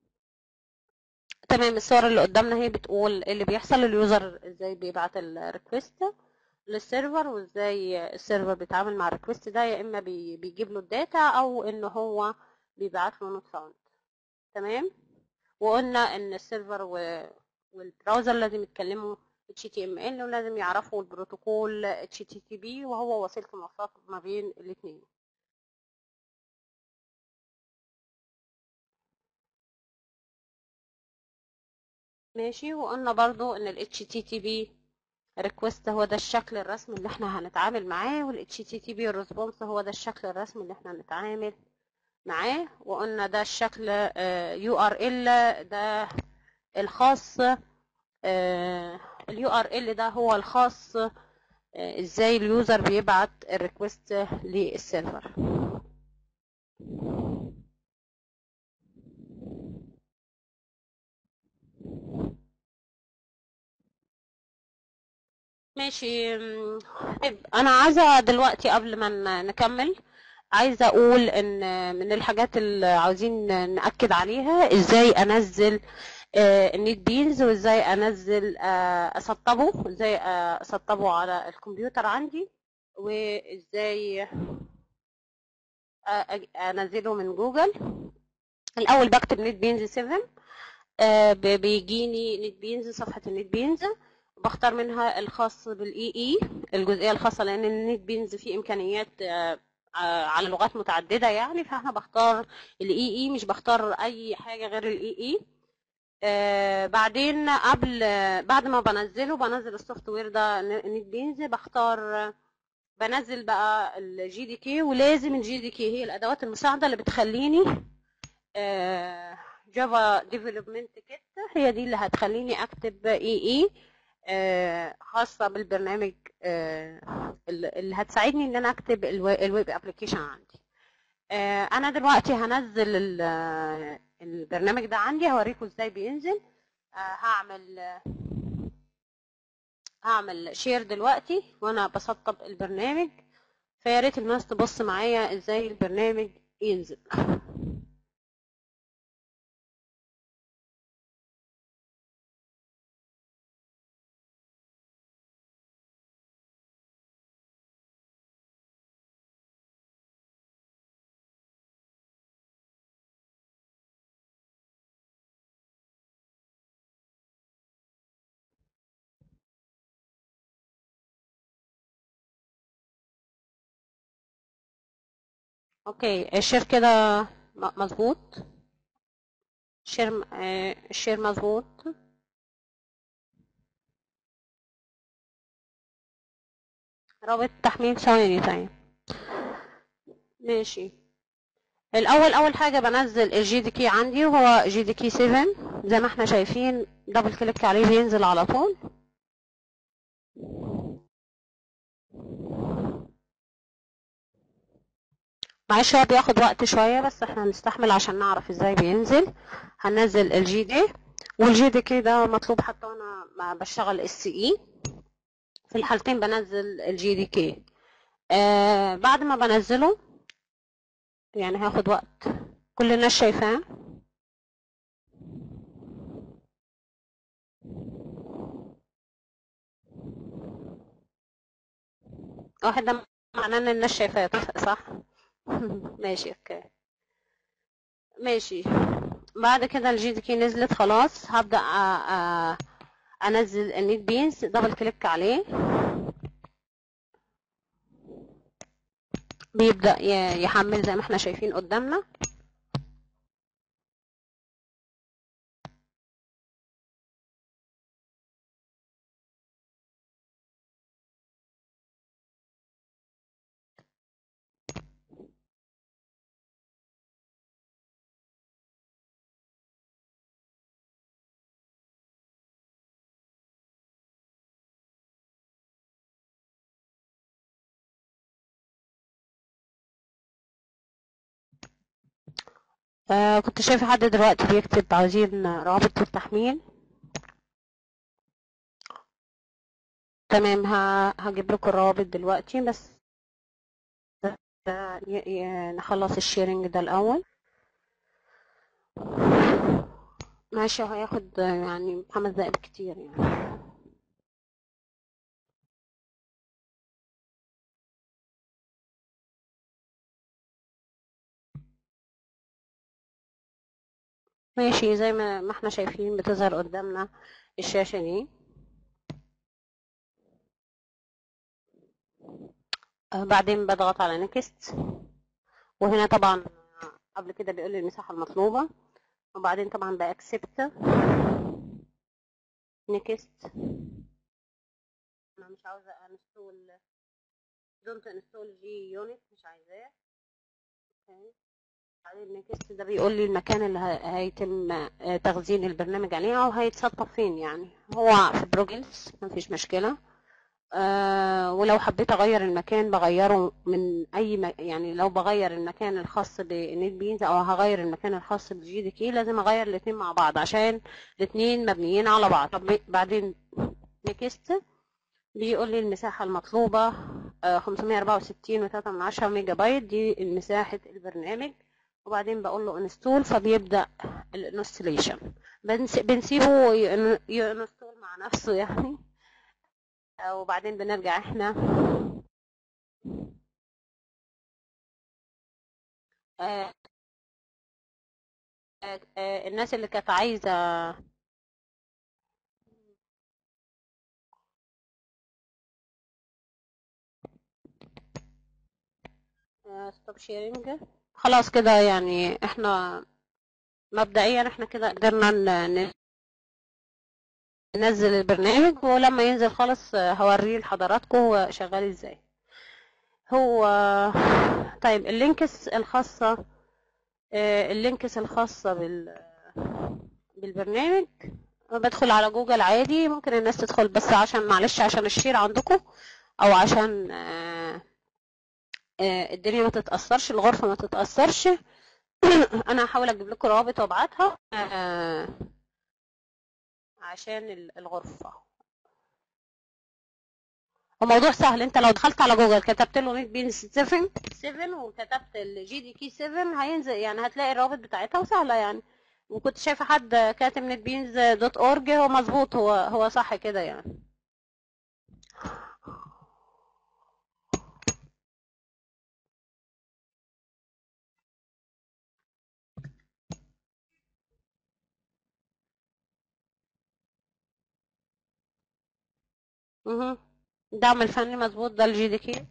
تمام الصور اللي قدامنا هي بتقول إيه اللي بيحصل اليوزر ازاي بيبعت الريكوست للسيرفر وازاي السيرفر بيتعامل مع الريكوست ده يا اما بي- بيجيب له الداتا او ان هو بيبعت له نوت فاوند تمام وقلنا ان السيرفر و- والبراوزر لازم يتكلموا HTML ولازم يعرفوا البروتوكول HTTP وهو وسيلة المواصلات ما بين الاثنين ماشي وقلنا برضو ان ال HTTP ريكوست هو ده الشكل الرسمي اللي احنا هنتعامل معاه وال HTTP response هو ده الشكل الرسمي اللي احنا هنتعامل معاه وقلنا ده الشكل آه، URL ده الخاص اليو ار ال ده هو الخاص آه، ازاي اليوزر بيبعت الريكوست للسيرفر ماشي مم، طيب انا عايزه دلوقتي قبل ما ن- نكمل عايزه اقول ان من الحاجات اللي عاوزين ناكد عليها ازاي انزل آه، النيت بينز وازاي انزل آه، اسطبه ازاي آه، اسطبه على الكمبيوتر عندي وازاي آه، أج- انزله من جوجل الاول بكتب نت بينز 7 آه، ب- بيجيني نت بينز صفحه النت بينز بختار منها الخاص بالاي اي الجزئيه الخاصه لان النت بينز فيه امكانيات آه، آه، على لغات متعدده يعني فانا بختار الاي اي مش بختار اي حاجه غير الاي اي آه بعدين قبل آه، بعد ما بنزله بنزل السوفت وير ده نت بينز بختار آه، بنزل بقى الجي دي كي ولازم الجي دي كي هي الادوات المساعده اللي بتخليني جافا ديفلوبمنت كيت هي دي اللي هتخليني اكتب اي اي خاصه بالبرنامج آه، اللي اللي هتساعدني ان انا اكتب الو- الويب ابلكيشن عندي آه، انا دلوقتي هنزل ال- آه، البرنامج ده عندي هوريكم ازاي بينزل آه، هعمل آه، هعمل شير دلوقتي وانا بسطب البرنامج فيا ريت الناس تبص معايا ازاي البرنامج ينزل اوكي الشير كده م- مظبوط الشير آه، الشير مظبوط رابط تحميل ثواني طيب ماشي الاول اول حاجه بنزل الجي دي كي عندي وهو جي دي كي 7 زي ما احنا شايفين دبل كليك عليه بينزل على طول معلش هو بياخد وقت شويه بس احنا هنستحمل عشان نعرف ازاي بينزل هننزل الجي دي والجي دي كي ده مطلوب حتى وانا ما بشتغل اس اي في الحالتين بنزل الجي دي كي آه بعد ما بنزله يعني هاخد وقت كل الناس شايفاه واحد ده معناه ان الناس شايفاه صح ماشي اوكي ماشي بعد كده الجي دي كي نزلت خلاص هبدأ أ- أ- انزل النيت بينز دبل كليك عليه بيبدأ ي- يحمل زي ما احنا شايفين قدامنا آه كنت شايفة حد دلوقتي بيكتب عاوزين رابط التحميل تمام ه- هجيب لكم الروابط دلوقتي بس آه، ي- ي- نخلص الشيرنج ده الأول ماشي هو هياخد آه، يعني خمس دقايق كتير يعني ماشي زي ما ما احنا شايفين بتظهر قدامنا الشاشة دي آه، بعدين بضغط على نيكست وهنا طبعا قبل كده بيقول لي المساحة المطلوبة وبعدين طبعا بأكسبت نيكست انا مش عاوزه انستول دونت انستول جي يونت مش عايزاه اوكي بعدين نكست ده بيقول لي المكان اللي ه- هيتم آه، تخزين البرنامج عليه او هيتسطب فين يعني هو في بروجلز مفيش مشكله آه ولو حبيت اغير المكان بغيره من اي م... يعني لو بغير المكان الخاص بنت بينز او هغير المكان الخاص بالجي دي كي لازم اغير الاثنين مع بعض عشان الاثنين مبنيين على بعض طب بعدين نكست بيقول لي المساحة المطلوبة آه، 564 و3 من 10 ميجا بايت دي مساحة البرنامج وبعدين بقول له انستول فبيبدأ الانستليشن بنسيبه ين- ينستول مع نفسه يعني آه، وبعدين بنرجع احنا آه، آه، آه، الناس اللي كانت عايزة ستوب شيرنج خلاص كده يعني احنا مبدئيا احنا كده قدرنا ن- ننزل البرنامج ولما ينزل خالص آه، هوريه لحضراتكم هو شغال ازاي هو طيب اللينكس الخاصة آه، اللينكس الخاصة بال بالبرنامج بدخل على جوجل عادي ممكن الناس تدخل بس عشان معلش عشان الشير عندكم او عشان آه، آه، الدنيا ما تتأثرش الغرفة ما تتأثرش انا هحاول اجيب لكم روابط وابعتها آه، عشان ال- الغرفة الموضوع سهل انت لو دخلت على جوجل كتبت له نت بينز 7 7 وكتبت الجي دي كي 7 هينزل يعني هتلاقي الروابط بتاعتها وسهلة يعني وكنت شايفة حد كاتب نت بينز دوت اورج هو مظبوط هو هو صح كده يعني مهم. الدعم الفني مظبوط ده الجي دي كي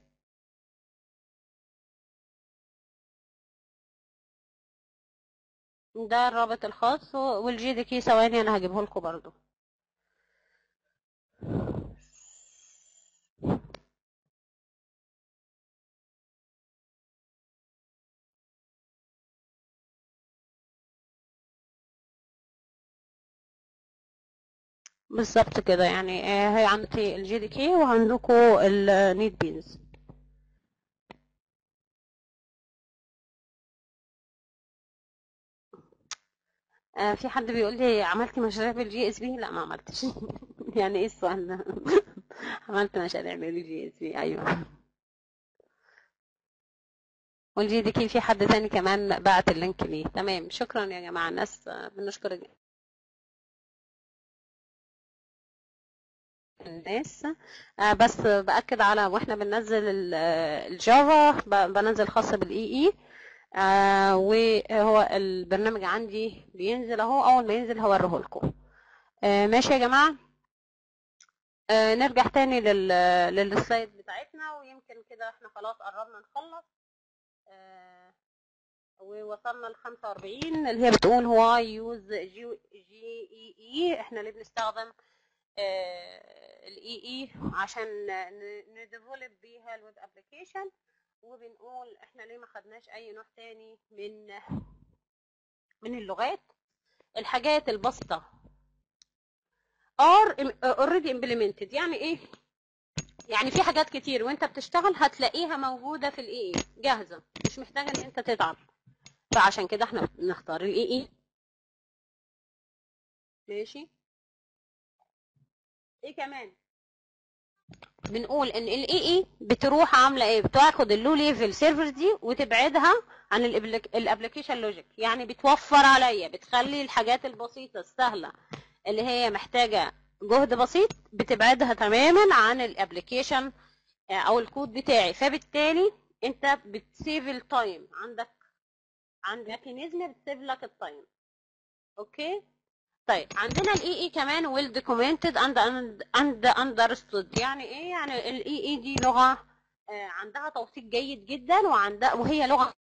ده الرابط الخاص والجي دي كي ثواني انا هجيبه لكم برضو بالظبط كده يعني آه، هي عندي الجي دي كي وعندكم النيت بينز آه، في حد بيقول لي عملتي مشاريع بالجي اس بي لا ما عملتش يعني ايه السؤال ده عملت مشاريع بالجي اس بي ايوه والجي دي كي في حد تاني كمان بعت اللينك ليه تمام شكرا يا جماعة الناس آه، بنشكر الناس آه، بس بأكد على واحنا بننزل ال- آه، الجافا ب- بنزل خاصة بالاي اي آه وهو البرنامج عندي بينزل اهو اول ما ينزل هوريه لكم آه ماشي يا جماعة آه نرجع تاني لل للسلايد بتاعتنا ويمكن كده احنا خلاص قربنا نخلص آه ووصلنا ل 45 اللي هي بتقول هو يوز جي جي اي اي احنا ليه بنستخدم الاي اي عشان نديفلوب بيها الويب ابلكيشن وبنقول احنا ليه ما خدناش اي نوع تاني من من اللغات الحاجات البسيطة are already implemented يعني ايه يعني في حاجات كتير وانت بتشتغل هتلاقيها موجودة في الاي اي جاهزة مش محتاجة ان انت تتعب فعشان كده احنا بنختار الاي اي ماشي ايه كمان بنقول ان الاي اي بتروح عامله ايه بتاخد اللو ليفل سيرفرز دي وتبعدها عن الابلكيشن لوجيك يعني بتوفر عليا بتخلي الحاجات البسيطه السهله اللي هي محتاجه جهد بسيط بتبعدها تماما عن الابلكيشن او الكود بتاعي فبالتالي انت بتسيف التايم عندك عندك ميكانيزم بتسيف لك التايم اوكي طيب عندنا الاي اي كمان ويل دوكيومنتد اند اند اندرستود يعني ايه يعني الاي اي دي لغه آه، عندها توثيق جيد جدا وعندها وهي لغه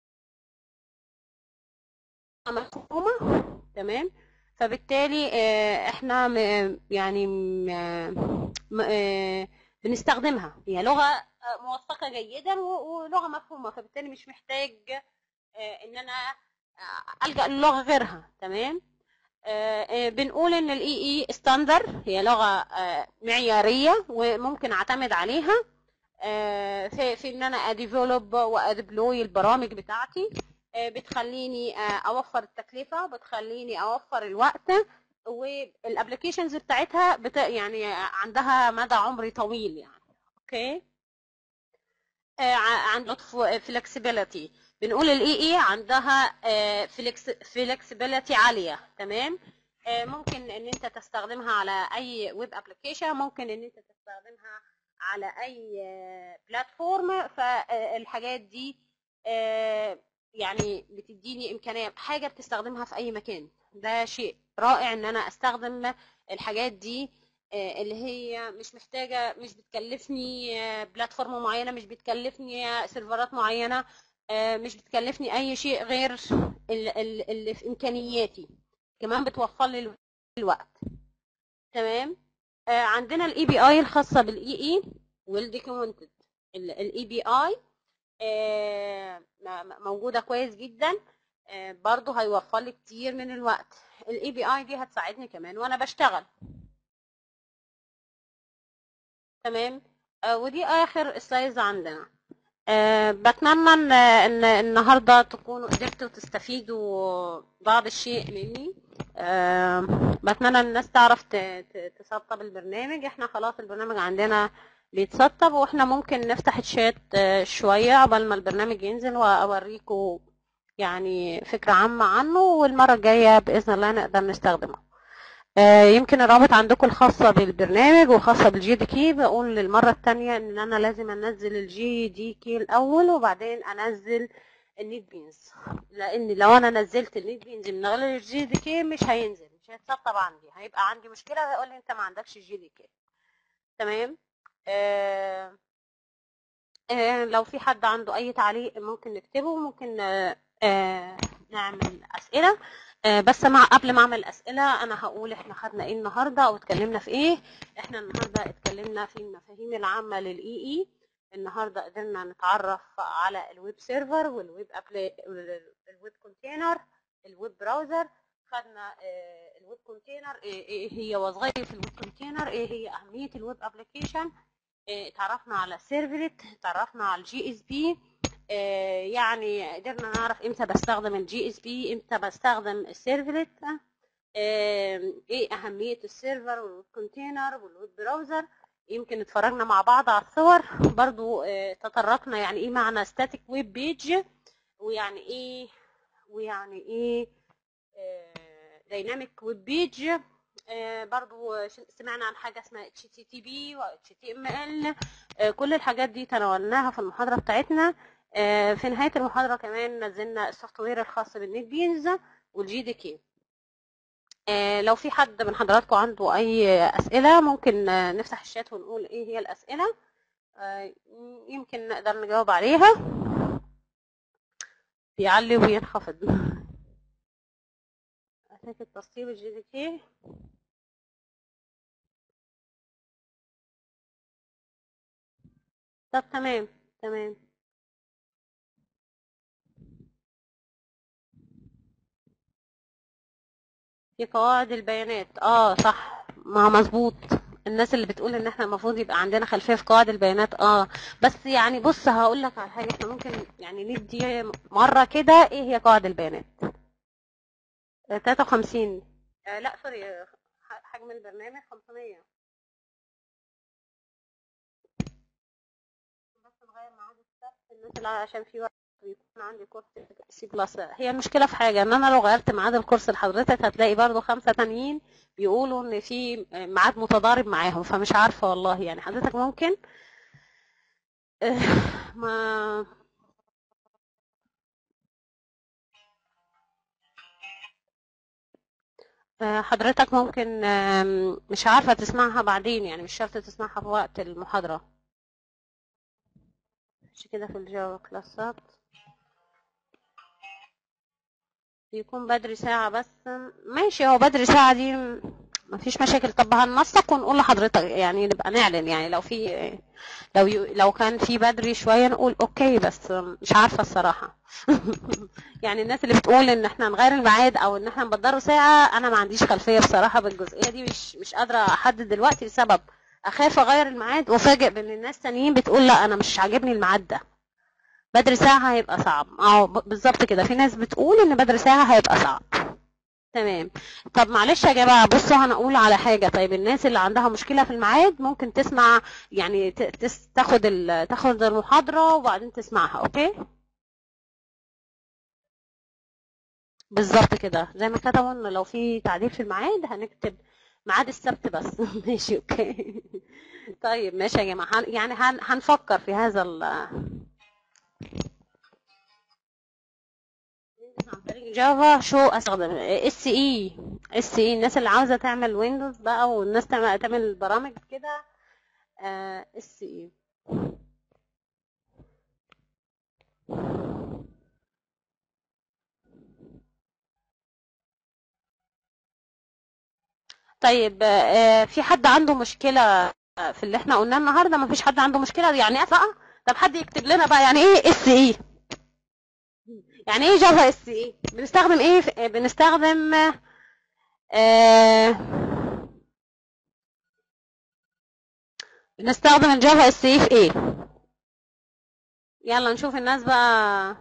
مفهومه تمام فبالتالي آه، احنا م- يعني م- م- آه، بنستخدمها هي لغه آه، موثقه جيدا و- ولغه مفهومه فبالتالي مش محتاج آه، ان انا آه، الجا للغه غيرها تمام آه، آه، بنقول ان الاي اي ستاندر هي لغه آه، معياريه وممكن اعتمد عليها آه، في في ان انا اديفلوب وادبلوي البرامج بتاعتي آه، بتخليني آه، اوفر التكلفه وبتخليني اوفر الوقت والابلكيشنز بتاعتها بت... يعني عندها مدى عمري طويل يعني اوكي آه، ع- عنده فلكسبيليتي بنقول الاي اي عندها فلكسبيليتي عاليه تمام آه، ممكن ان انت تستخدمها على اي ويب ابلكيشن ممكن ان انت تستخدمها على اي بلاتفورم فالحاجات دي آه، يعني بتديني امكانيه حاجه بتستخدمها في اي مكان ده شيء رائع ان انا استخدم الحاجات دي آه، اللي هي مش محتاجه مش بتكلفني آه، بلاتفورم معينه مش بتكلفني آه، سيرفرات معينه آه، مش بتكلفني اي شيء غير ال- ال- اللي في امكانياتي كمان بتوفر لي الوقت تمام آه، عندنا الاي بي اي الخاصه بالاي اي والدوكيومنتد الاي بي اي موجوده كويس جدا آه، برضو هيوفر لي كتير من الوقت الاي بي اي دي هتساعدني كمان وانا بشتغل تمام آه، ودي اخر سلايز عندنا آه، بتمنى ان ان النهارده تكونوا قدرتوا تستفيدوا بعض الشيء مني آه، بتمنى الناس تعرف ت- ت- تسطب البرنامج احنا خلاص البرنامج عندنا بيتسطب واحنا ممكن نفتح الشات آه، شوية قبل ما البرنامج ينزل واوريكم يعني فكرة عامة عنه والمرة الجاية بإذن الله نقدر نستخدمه آه، يمكن الرابط عندكم الخاصة بالبرنامج وخاصة بالجي دي كي بقول للمرة التانية ان انا لازم انزل الجي دي كي الاول وبعدين انزل النيت بينز لان لو انا نزلت النيت بينز من غير الجي دي كي مش هينزل مش هيتسطب عندي هيبقى عندي مشكلة هيقول لي انت ما عندكش جي دي كي تمام آه آه لو في حد عنده اي تعليق ممكن نكتبه ممكن آه آه نعمل اسئله آه بس مع قبل ما اعمل اسئله انا هقول احنا خدنا ايه النهارده او اتكلمنا في ايه احنا النهارده اتكلمنا في المفاهيم العامه للاي اي النهارده قدرنا نتعرف على الويب سيرفر والويب أبلي... الويب كونتينر الويب براوزر خدنا آه، الويب كونتينر ايه إيه هي وظائف الويب كونتينر ايه هي اهميه الويب ابلكيشن اتعرفنا على السيرفلت اتعرفنا على الجي اس بي يعني قدرنا نعرف امتى بستخدم الجي اس بي امتى بستخدم السيرفلت ايه اهميه السيرفر والكونتينر والويب براوزر يمكن اتفرجنا مع بعض على الصور برضو آه، تطرقنا يعني ايه معنى ستاتيك ويب بيج ويعني ايه ويعني ايه دايناميك ويب بيج برضو ش- سمعنا عن حاجه اسمها HTTP و HTML آه، كل الحاجات دي تناولناها في المحاضره بتاعتنا آه، في نهايه المحاضره كمان نزلنا السوفت وير الخاص بالنت بينز والجي دي كي آه، لو في حد من حضراتكم عنده اي اسئله ممكن آه، نفتح الشات ونقول ايه هي الاسئله آه، يمكن نقدر نجاوب عليها بيعلي وينخفض أساس التسطيب الجي دي كي طب تمام تمام في قواعد البيانات اه صح ما هو مظبوط الناس اللي بتقول ان احنا المفروض يبقى عندنا خلفيه في قواعد البيانات اه بس يعني بص هقول لك على حاجه احنا ممكن يعني ندي مره كده ايه هي قواعد البيانات آه، 53 آه لا سوري آه، ح- حجم البرنامج 500 بس نغير ميعاد السبت الناس اللي عشان في وقت بيكون عندي كورس سي بلس هي المشكله في حاجه ان انا لو غيرت ميعاد الكورس لحضرتك هتلاقي برضو خمسه تانيين بيقولوا ان في ميعاد متضارب معاهم فمش عارفه والله يعني حضرتك ممكن آه، ما آه، حضرتك ممكن آم، مش عارفة تسمعها بعدين يعني مش شرط تسمعها في وقت المحاضرة مش كده في الجافا كلاسات بيكون بدري ساعة بس ماشي هو بدري ساعة دي مفيش مشاكل طب هننسق ونقول لحضرتك يعني نبقى نعلن يعني لو في لو ي... لو كان في بدري شويه نقول اوكي بس مش عارفه الصراحه يعني الناس اللي بتقول ان احنا نغير الميعاد او ان احنا نبدره ساعه انا ما عنديش خلفيه بصراحه بالجزئيه دي مش مش قادره احدد دلوقتي لسبب اخاف اغير الميعاد وافاجئ بان الناس تانيين بتقول لا انا مش عاجبني الميعاد ده بدري ساعه هيبقى صعب اه ب- بالظبط كده في ناس بتقول ان بدري ساعه هيبقى صعب تمام طب معلش يا جماعه بصوا هنقول على حاجه طيب الناس اللي عندها مشكله في الميعاد ممكن تسمع يعني ت- تس- تاخد ال- تاخد المحاضره وبعدين تسمعها اوكي بالظبط كده زي ما كتبوا ان لو في تعديل في الميعاد هنكتب ميعاد السبت بس ماشي اوكي طيب ماشي يا جماعه هن- يعني هن- هنفكر في هذا ال عن طريق جافا شو استخدم اس اي اس اي الناس اللي عاوزه تعمل ويندوز بقى والناس تعمل تعمل برامج كده اس اي طيب آه، في حد عنده مشكله في اللي احنا قلناه النهارده ما فيش حد عنده مشكله يعني ايه بقى طب حد يكتب لنا بقى يعني ايه اس اي يعني ايه جافا اس اي بنستخدم ايه في- بنستخدم آه بنستخدم الجافا اس اي في ايه يلا نشوف الناس بقى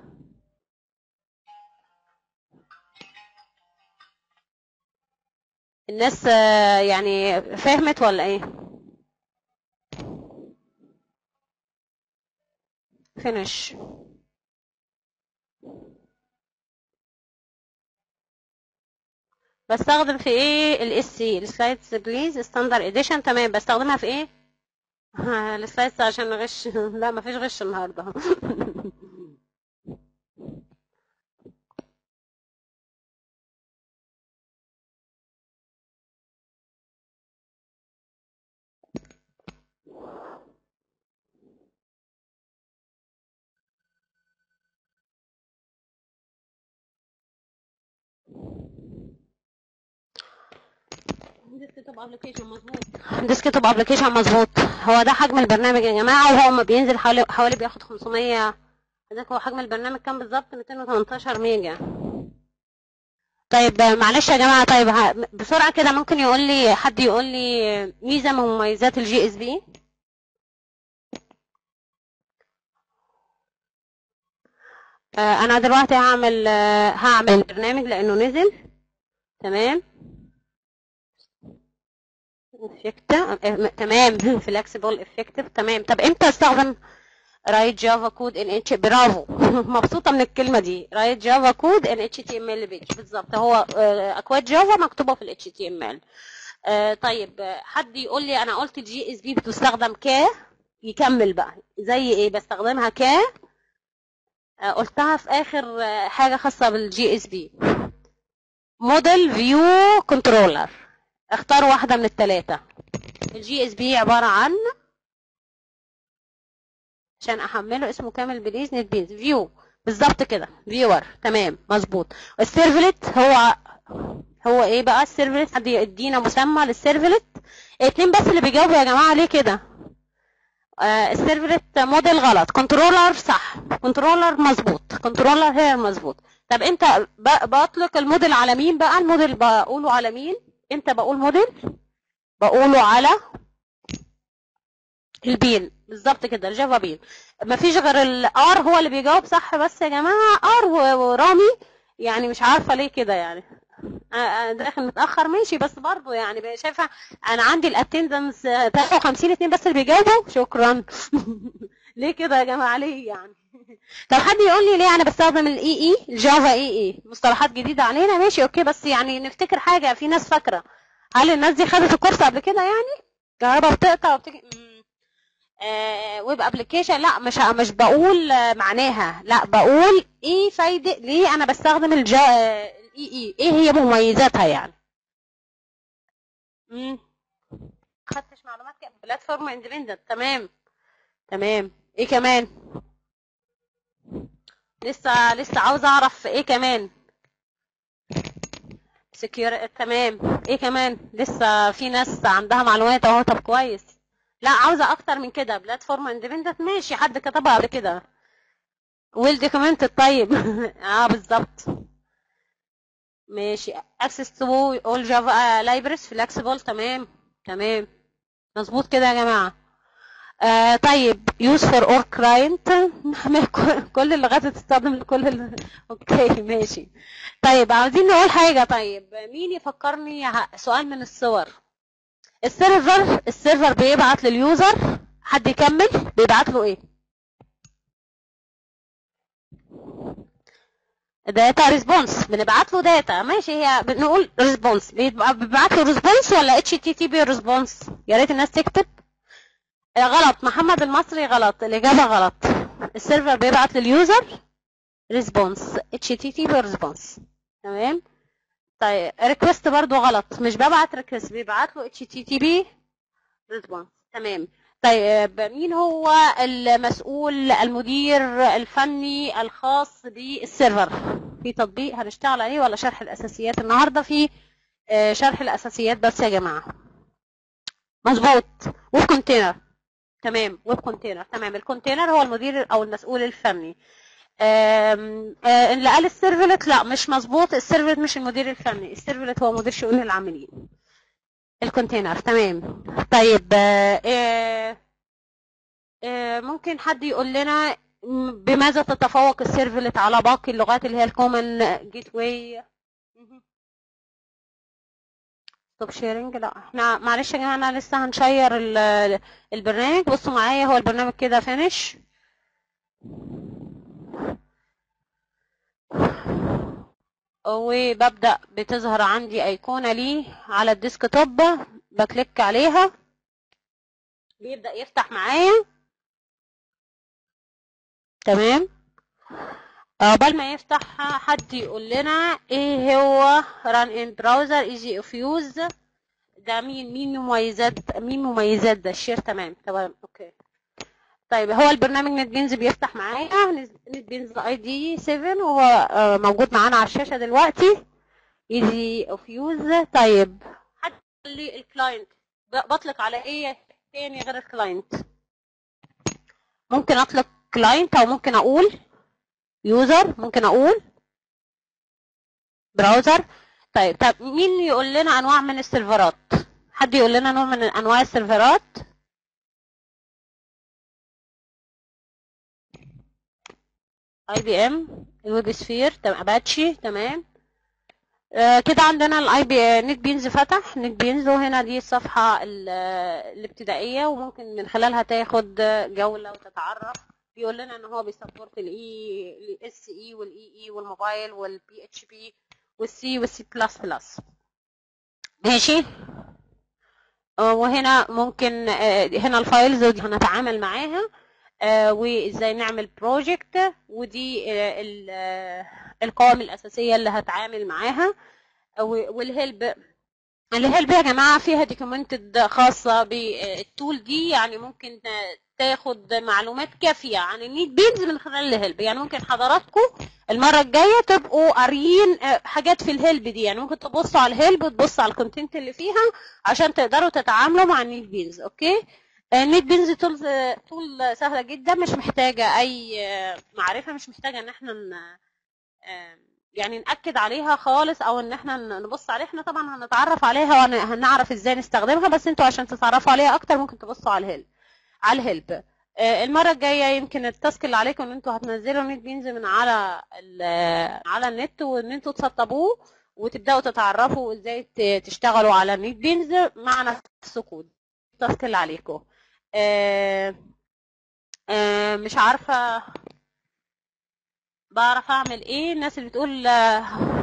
الناس آه، يعني فهمت ولا ايه finish بستخدم في ايه الاس سي السلايدز بليز ستاندر اديشن تمام بستخدمها في ايه السلايدز عشان نغش لا مفيش غش النهارده ديسكتوب ابلكيشن مظبوط ديسكتوب ابلكيشن مظبوط هو ده حجم البرنامج يا جماعه وهو ما بينزل حوالي حوالي بياخد 500 حضرتك هو حجم البرنامج كام بالظبط 218 ميجا طيب معلش يا جماعه طيب ه- بسرعه كده ممكن يقول لي حد يقول لي ميزه من مميزات الجي اس بي انا دلوقتي هعمل آه، هعمل برنامج لانه نزل تمام افكت تمام فلكسبل افكتيف تمام طب امتى استخدم رايت جافا كود ان اتش برافو مبسوطه من الكلمه دي رايت جافا كود ان اتش تي ام ال بيج بالظبط هو آه، اكواد جافا مكتوبه في الاتش تي ام ال طيب آه، حد يقول لي انا قلت الجي اس بي بتستخدم ك يكمل بقى زي ايه بستخدمها ك آه، قلتها في اخر آه، حاجه خاصه بالجي اس بي موديل فيو كنترولر اختار واحده من الثلاثه الجي اس بي عباره عن عشان احمله اسمه كامل بليز نت بينز فيو بالظبط كده فيور تمام مظبوط السيرفلت هو هو ايه بقى السيرفلت حد يدينا مسمى للسيرفلت اتنين بس اللي بيجاوبوا يا جماعه ليه كده آه السيرفلت موديل غلط كنترولر صح كنترولر مظبوط كنترولر هي المظبوط طب انت ب- بطلق الموديل على مين بقى الموديل بقوله على مين امتى بقول موديل بقوله على البين بالظبط كده الجافا بين مفيش غير الار هو اللي بيجاوب صح بس يا جماعه ار ورامي يعني مش عارفه ليه كده يعني آه، آه، داخل متاخر ماشي بس برضه يعني بقى شايفه انا عندي الاتندنس 53 اتنين بس اللي بيجاوبوا شكرا ليه كده يا جماعه ليه يعني طب حد يقول لي ليه انا بستخدم الاي اي الجافا اي اي مصطلحات جديده علينا ماشي اوكي بس يعني نفتكر حاجه في ناس فاكره هل الناس دي خدت الكورس قبل كده يعني كهرباء بتقطع وبتجي مم. آه ويب ابلكيشن لا مش مش بقول آه، معناها لا بقول ايه فايده ليه انا بستخدم الجا الاي اي ايه هي مميزاتها يعني امم خدتش معلومات كده بلاتفورم اندبندنت تمام تمام ايه كمان لسه لسه عاوز اعرف ايه كمان سكيور تمام ايه كمان لسه في ناس عندها معلومات اهو طب كويس لا عاوزه اكتر من كده بلاتفورم اندبندنت ماشي حد كتبها قبل كده ويل دوكيومنتد طيب اه بالظبط ماشي access to all java libraries flexible تمام تمام مظبوط كده يا جماعه آه طيب use for all client كل اللغات تستخدم لكل ال... اوكي ماشي طيب عاوزين نقول حاجة طيب مين يفكرني ه- سؤال من الصور السيرفر السيرفر بيبعت لليوزر حد يكمل بيبعت له ايه داتا ريسبونس بنبعت له داتا ماشي هي بنقول ريسبونس بيبعت له ريسبونس ولا اتش تي تي بي ريسبونس يا ريت الناس تكتب آه، غلط محمد المصري غلط الإجابة غلط السيرفر بيبعت لليوزر ريسبونس اتش تي تي بي ريسبونس تمام طيب ريكوست برضو غلط مش ببعت ريكوست بيبعت له اتش تي تي بي ريسبونس تمام طيب مين هو المسؤول المدير الفني الخاص بالسيرفر في تطبيق هنشتغل عليه ولا شرح الاساسيات النهارده في آه، شرح الاساسيات بس يا جماعه مظبوط ويب كونتينر تمام ويب كونتينر تمام الكونتينر هو المدير او المسؤول الفني آم، آه، اللي قال السيرفلت لا مش مظبوط السيرفلت مش المدير الفني السيرفلت هو مدير شؤون العاملين الكونتينر تمام طيب آه، آه، آه، ممكن حد يقول لنا م- بماذا تتفوق السيرفلت على باقي اللغات اللي هي الكومن جيت واي ستوب شيرنج لا احنا معلش يا جماعه انا لسه هنشير ال- البرنامج بصوا معايا هو البرنامج كده فينش وببدأ بتظهر عندي أيقونة ليه على الديسكتوب بكليك عليها بيبدأ يفتح معايا تمام عقبال ما يفتح حد يقول لنا ايه هو run in browser easy of use ده مين مين مميزات مين مميزات ده الشير تمام تمام اوكي طيب هو البرنامج نت بينز بيفتح معايا نت بينز اي دي 7 وهو آه، موجود معانا على الشاشه دلوقتي ايزي اوف يوز طيب حد قال لي الكلاينت ب- بطلق على ايه تاني غير الكلاينت ممكن اطلق كلاينت او ممكن اقول يوزر ممكن اقول براوزر طيب طب مين يقول لنا انواع من السيرفرات حد يقول لنا نوع من انواع السيرفرات اي بي ام الويب سفير تمام اباتشي تمام آه كده عندنا الاي بي نت بينز فتح نت بينز وهنا دي الصفحه ال- الابتدائيه وممكن من خلالها تاخد جوله وتتعرف بيقول لنا ان هو بيسبورت الاي الاس اي والاي اي والموبايل والبي اتش بي والسي والسي بلس بلس ماشي آه، وهنا ممكن آه، هنا الفايلز ودي هنتعامل معاها آه، وازاي نعمل بروجكت ودي آه، ال- آه، القوائم الاساسيه اللي هتعامل معاها و- والهيلب الهيلب يا جماعه فيها دوكيومنتد خاصه بالتول دي يعني ممكن تاخد معلومات كافيه عن النيت بينز من خلال الهيلب يعني ممكن حضراتكم المره الجايه تبقوا قاريين آه، حاجات في الهيلب دي يعني ممكن تبصوا على الهيلب وتبصوا على الكونتنت اللي فيها عشان تقدروا تتعاملوا مع النيت بينز اوكي النيت بينز تولز تول سهله جدا مش محتاجه اي آه، معرفه مش محتاجه ان احنا ن... آه، يعني نأكد عليها خالص او ان احنا ن- نبص عليها احنا طبعا هنتعرف عليها وهنعرف ازاي نستخدمها بس انتوا عشان تتعرفوا عليها اكتر ممكن تبصوا على الهيلب على الهيلب آه، المره الجايه يمكن التاسك اللي عليكم ان انتوا هتنزلوا النت بينز من على ال- على النت وان انتوا تسطبوه وتبداوا تتعرفوا ازاي ت- تشتغلوا على النت بينز مع نفسكم التاسك اللي عليكم آه، آه، مش عارفه بعرف اعمل ايه الناس اللي بتقول آه،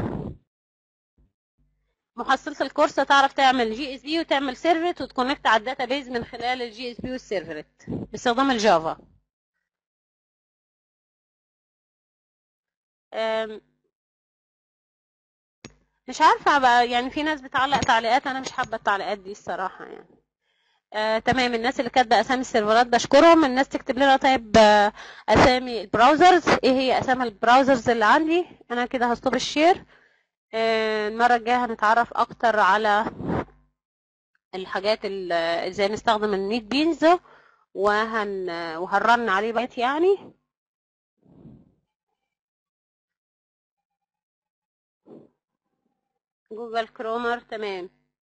محصلة الكورس تعرف تعمل جي اس بي وتعمل سيرفت وتكونكت على الداتابيز من خلال الجي اس بي والسيرفت باستخدام الجافا أم، مش عارفة بقى يعني في ناس بتعلق تعليقات انا مش حابة التعليقات دي الصراحة يعني آه، تمام الناس اللي كاتبه اسامي السيرفرات بشكرهم الناس تكتب لنا طيب آه، اسامي البراوزرز ايه هي اسامي البراوزرز اللي عندي انا كده هستوب الشير آه، المرة الجاية هنتعرف أكتر على الحاجات ال- ازاي نستخدم النيت بينز وهن وهنرن عليه بقيت يعني جوجل كرومر تمام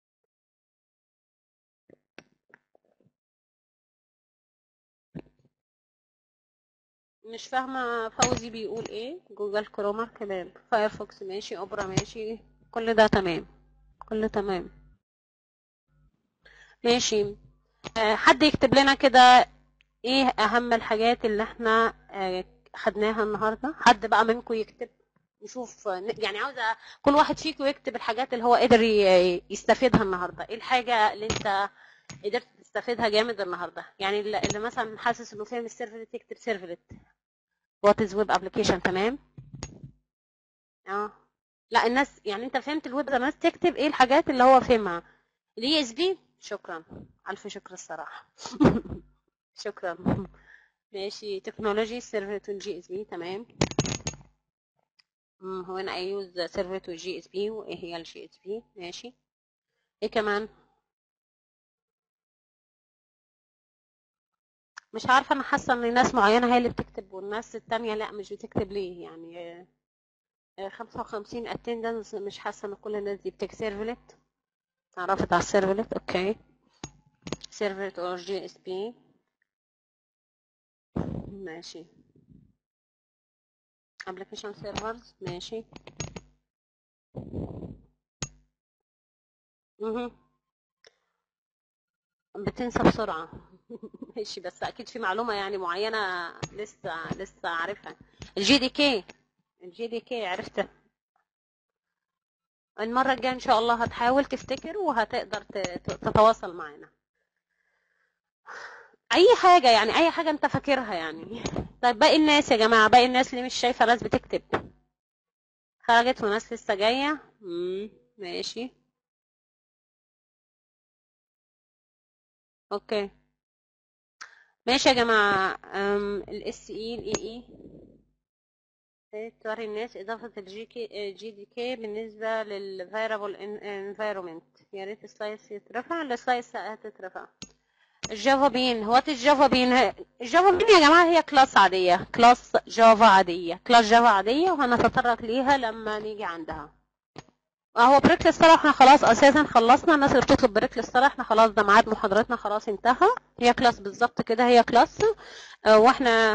مش فاهمة فوزي بيقول ايه جوجل كرومر تمام فايرفوكس ماشي اوبرا ماشي كل ده تمام كله تمام ماشي آه، حد يكتب لنا كده ايه اهم الحاجات اللي احنا آه، خدناها النهارده حد بقى منكم يكتب نشوف آه، يعني عاوزه كل واحد فيكم يكتب الحاجات اللي هو قدر ي- يستفيدها النهارده ايه الحاجه اللي انت قدرت تستفيدها جامد النهارده يعني اللي اللي مثلا حاسس انه فاهم السيرفلت يكتب سيرفلت وات از ويب ابلكيشن تمام اه لا الناس يعني انت فهمت الويب الناس تكتب ايه الحاجات اللي هو فهمها الاي اس بي شكرا الف شكر الصراحه شكرا ماشي تكنولوجي سيرفرت والجي اس بي تمام مم، هو انا ايوز سيرفرت والجي اس بي وايه هي الجي اس بي ماشي ايه كمان مش عارفه انا حاسه ان ناس معينه هي اللي بتكتب والناس التانية لا مش بتكتب ليه يعني آه، آه، 55 اتندنس مش حاسه ان كل الناس دي بتكتب سيرفلت عرفت على السيرفلت اوكي سيرفلت اور جي اس بي ماشي ابلكيشن سيرفرز ماشي مهم. بتنسى بسرعة ماشي بس أكيد في معلومة يعني معينة لسه لسه عارفها الجي دي كي الجي دي كي عرفت المرة الجاية إن شاء الله هتحاول تفتكر وهتقدر ت- ت- تتواصل معانا أي حاجة يعني أي حاجة أنت فاكرها يعني طيب باقي الناس يا جماعة باقي الناس اللي مش شايفة ناس بتكتب خرجت وناس لسه جاية مم. ماشي أوكي ماشي يا جماعة الاس اي الاي اي توري الناس إضافة الجي كي جي دي كي بالنسبة للفيرابل انفايرومنت يا ريت السلايس يترفع السلايس هتترفع الجافا بين وات الجافا بين الجافا بين يا جماعة هي كلاس عادية كلاس جافا عادية كلاس جافا عادية وهنتطرق ليها لما نيجي عندها هو بريك للصلاة احنا خلاص اساسا خلصنا الناس اللي بتطلب بريك للصلاة احنا خلاص ده ميعاد محاضرتنا خلاص انتهى هي كلاس بالظبط كده هي كلاس اه، واحنا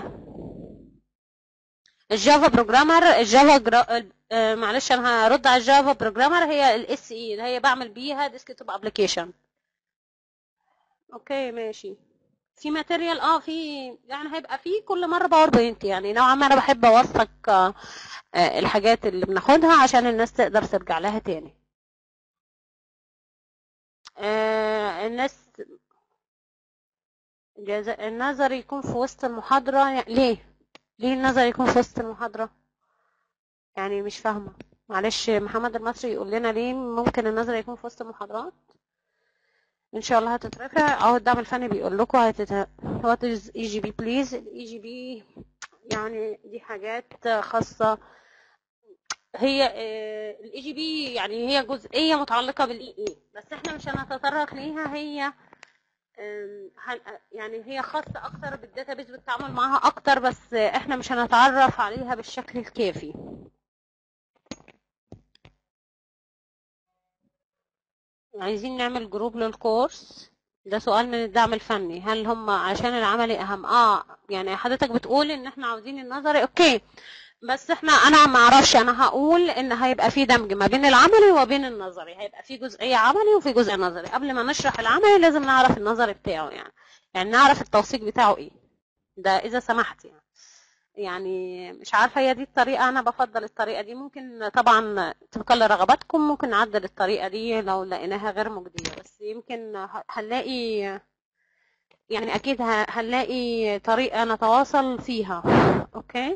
الجافا بروجرامر الجافا جرا... اه، معلش انا هرد على الجافا بروجرامر هي الاس اي اللي هي بعمل بيها ديسكتوب ابلكيشن اوكي ماشي في ماتيريال اه في يعني هيبقى في كل مره باوربوينت يعني نوعا ما انا بحب اوثق آه، آه، الحاجات اللي بناخدها عشان الناس تقدر ترجع لها تاني آه، الناس جاز- النظر يكون في وسط المحاضرة يعني ليه ليه النظر يكون في وسط المحاضرة يعني مش فاهمة معلش محمد المصري يقول لنا ليه ممكن النظر يكون في وسط المحاضرات ان شاء الله هتترفع او الدعم الفني بيقول لكم هتت وات از اي جي بي بليز الاي جي بي يعني دي حاجات خاصة هي الاي جي بي يعني هي جزئية متعلقة بالاي اي بس احنا مش هنتطرق ليها هي أم، هن- يعني هي خاصة أكتر بالداتابيز والتعامل معاها أكتر بس إحنا مش هنتعرف عليها بالشكل الكافي عايزين نعمل جروب للكورس ده سؤال من الدعم الفني هل هم عشان العملي أهم آه يعني حضرتك بتقول إن إحنا عاوزين النظري أوكي بس إحنا أنا ما أعرفش أنا هقول إن هيبقى في دمج ما بين العملي وبين النظري هيبقى في جزئية عملي وفي جزء نظري قبل ما نشرح العملي لازم نعرف النظري بتاعه يعني يعني نعرف التوثيق بتاعه إيه ده إذا سمحت يعني يعني مش عارفة هي دي الطريقة أنا بفضل الطريقة دي ممكن طبعا طبقا لرغباتكم ممكن نعدل الطريقة دي لو لقيناها غير مجدية بس يمكن ه- هنلاقي يعني أكيد ه- هنلاقي طريقة نتواصل فيها أوكي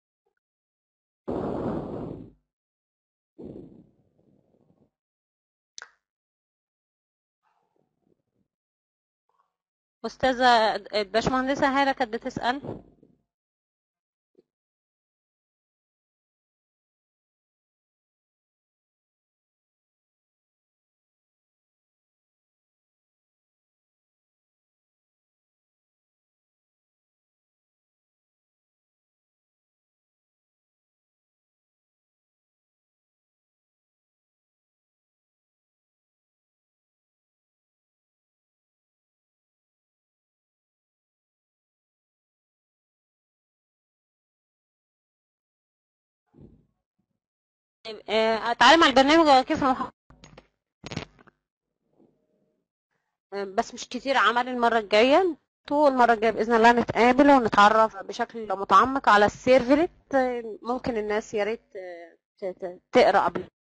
أستاذة الباشمهندسة هالة كانت بتسأل آه، اتعلم على البرنامج كيف المحاضرة آه، بس مش كتير عمل المرة الجاية طول المرة الجاية بإذن الله نتقابل ونتعرف بشكل متعمق على السيرفلت آه، ممكن الناس يا ريت آه، ت- ت- تقرا قبل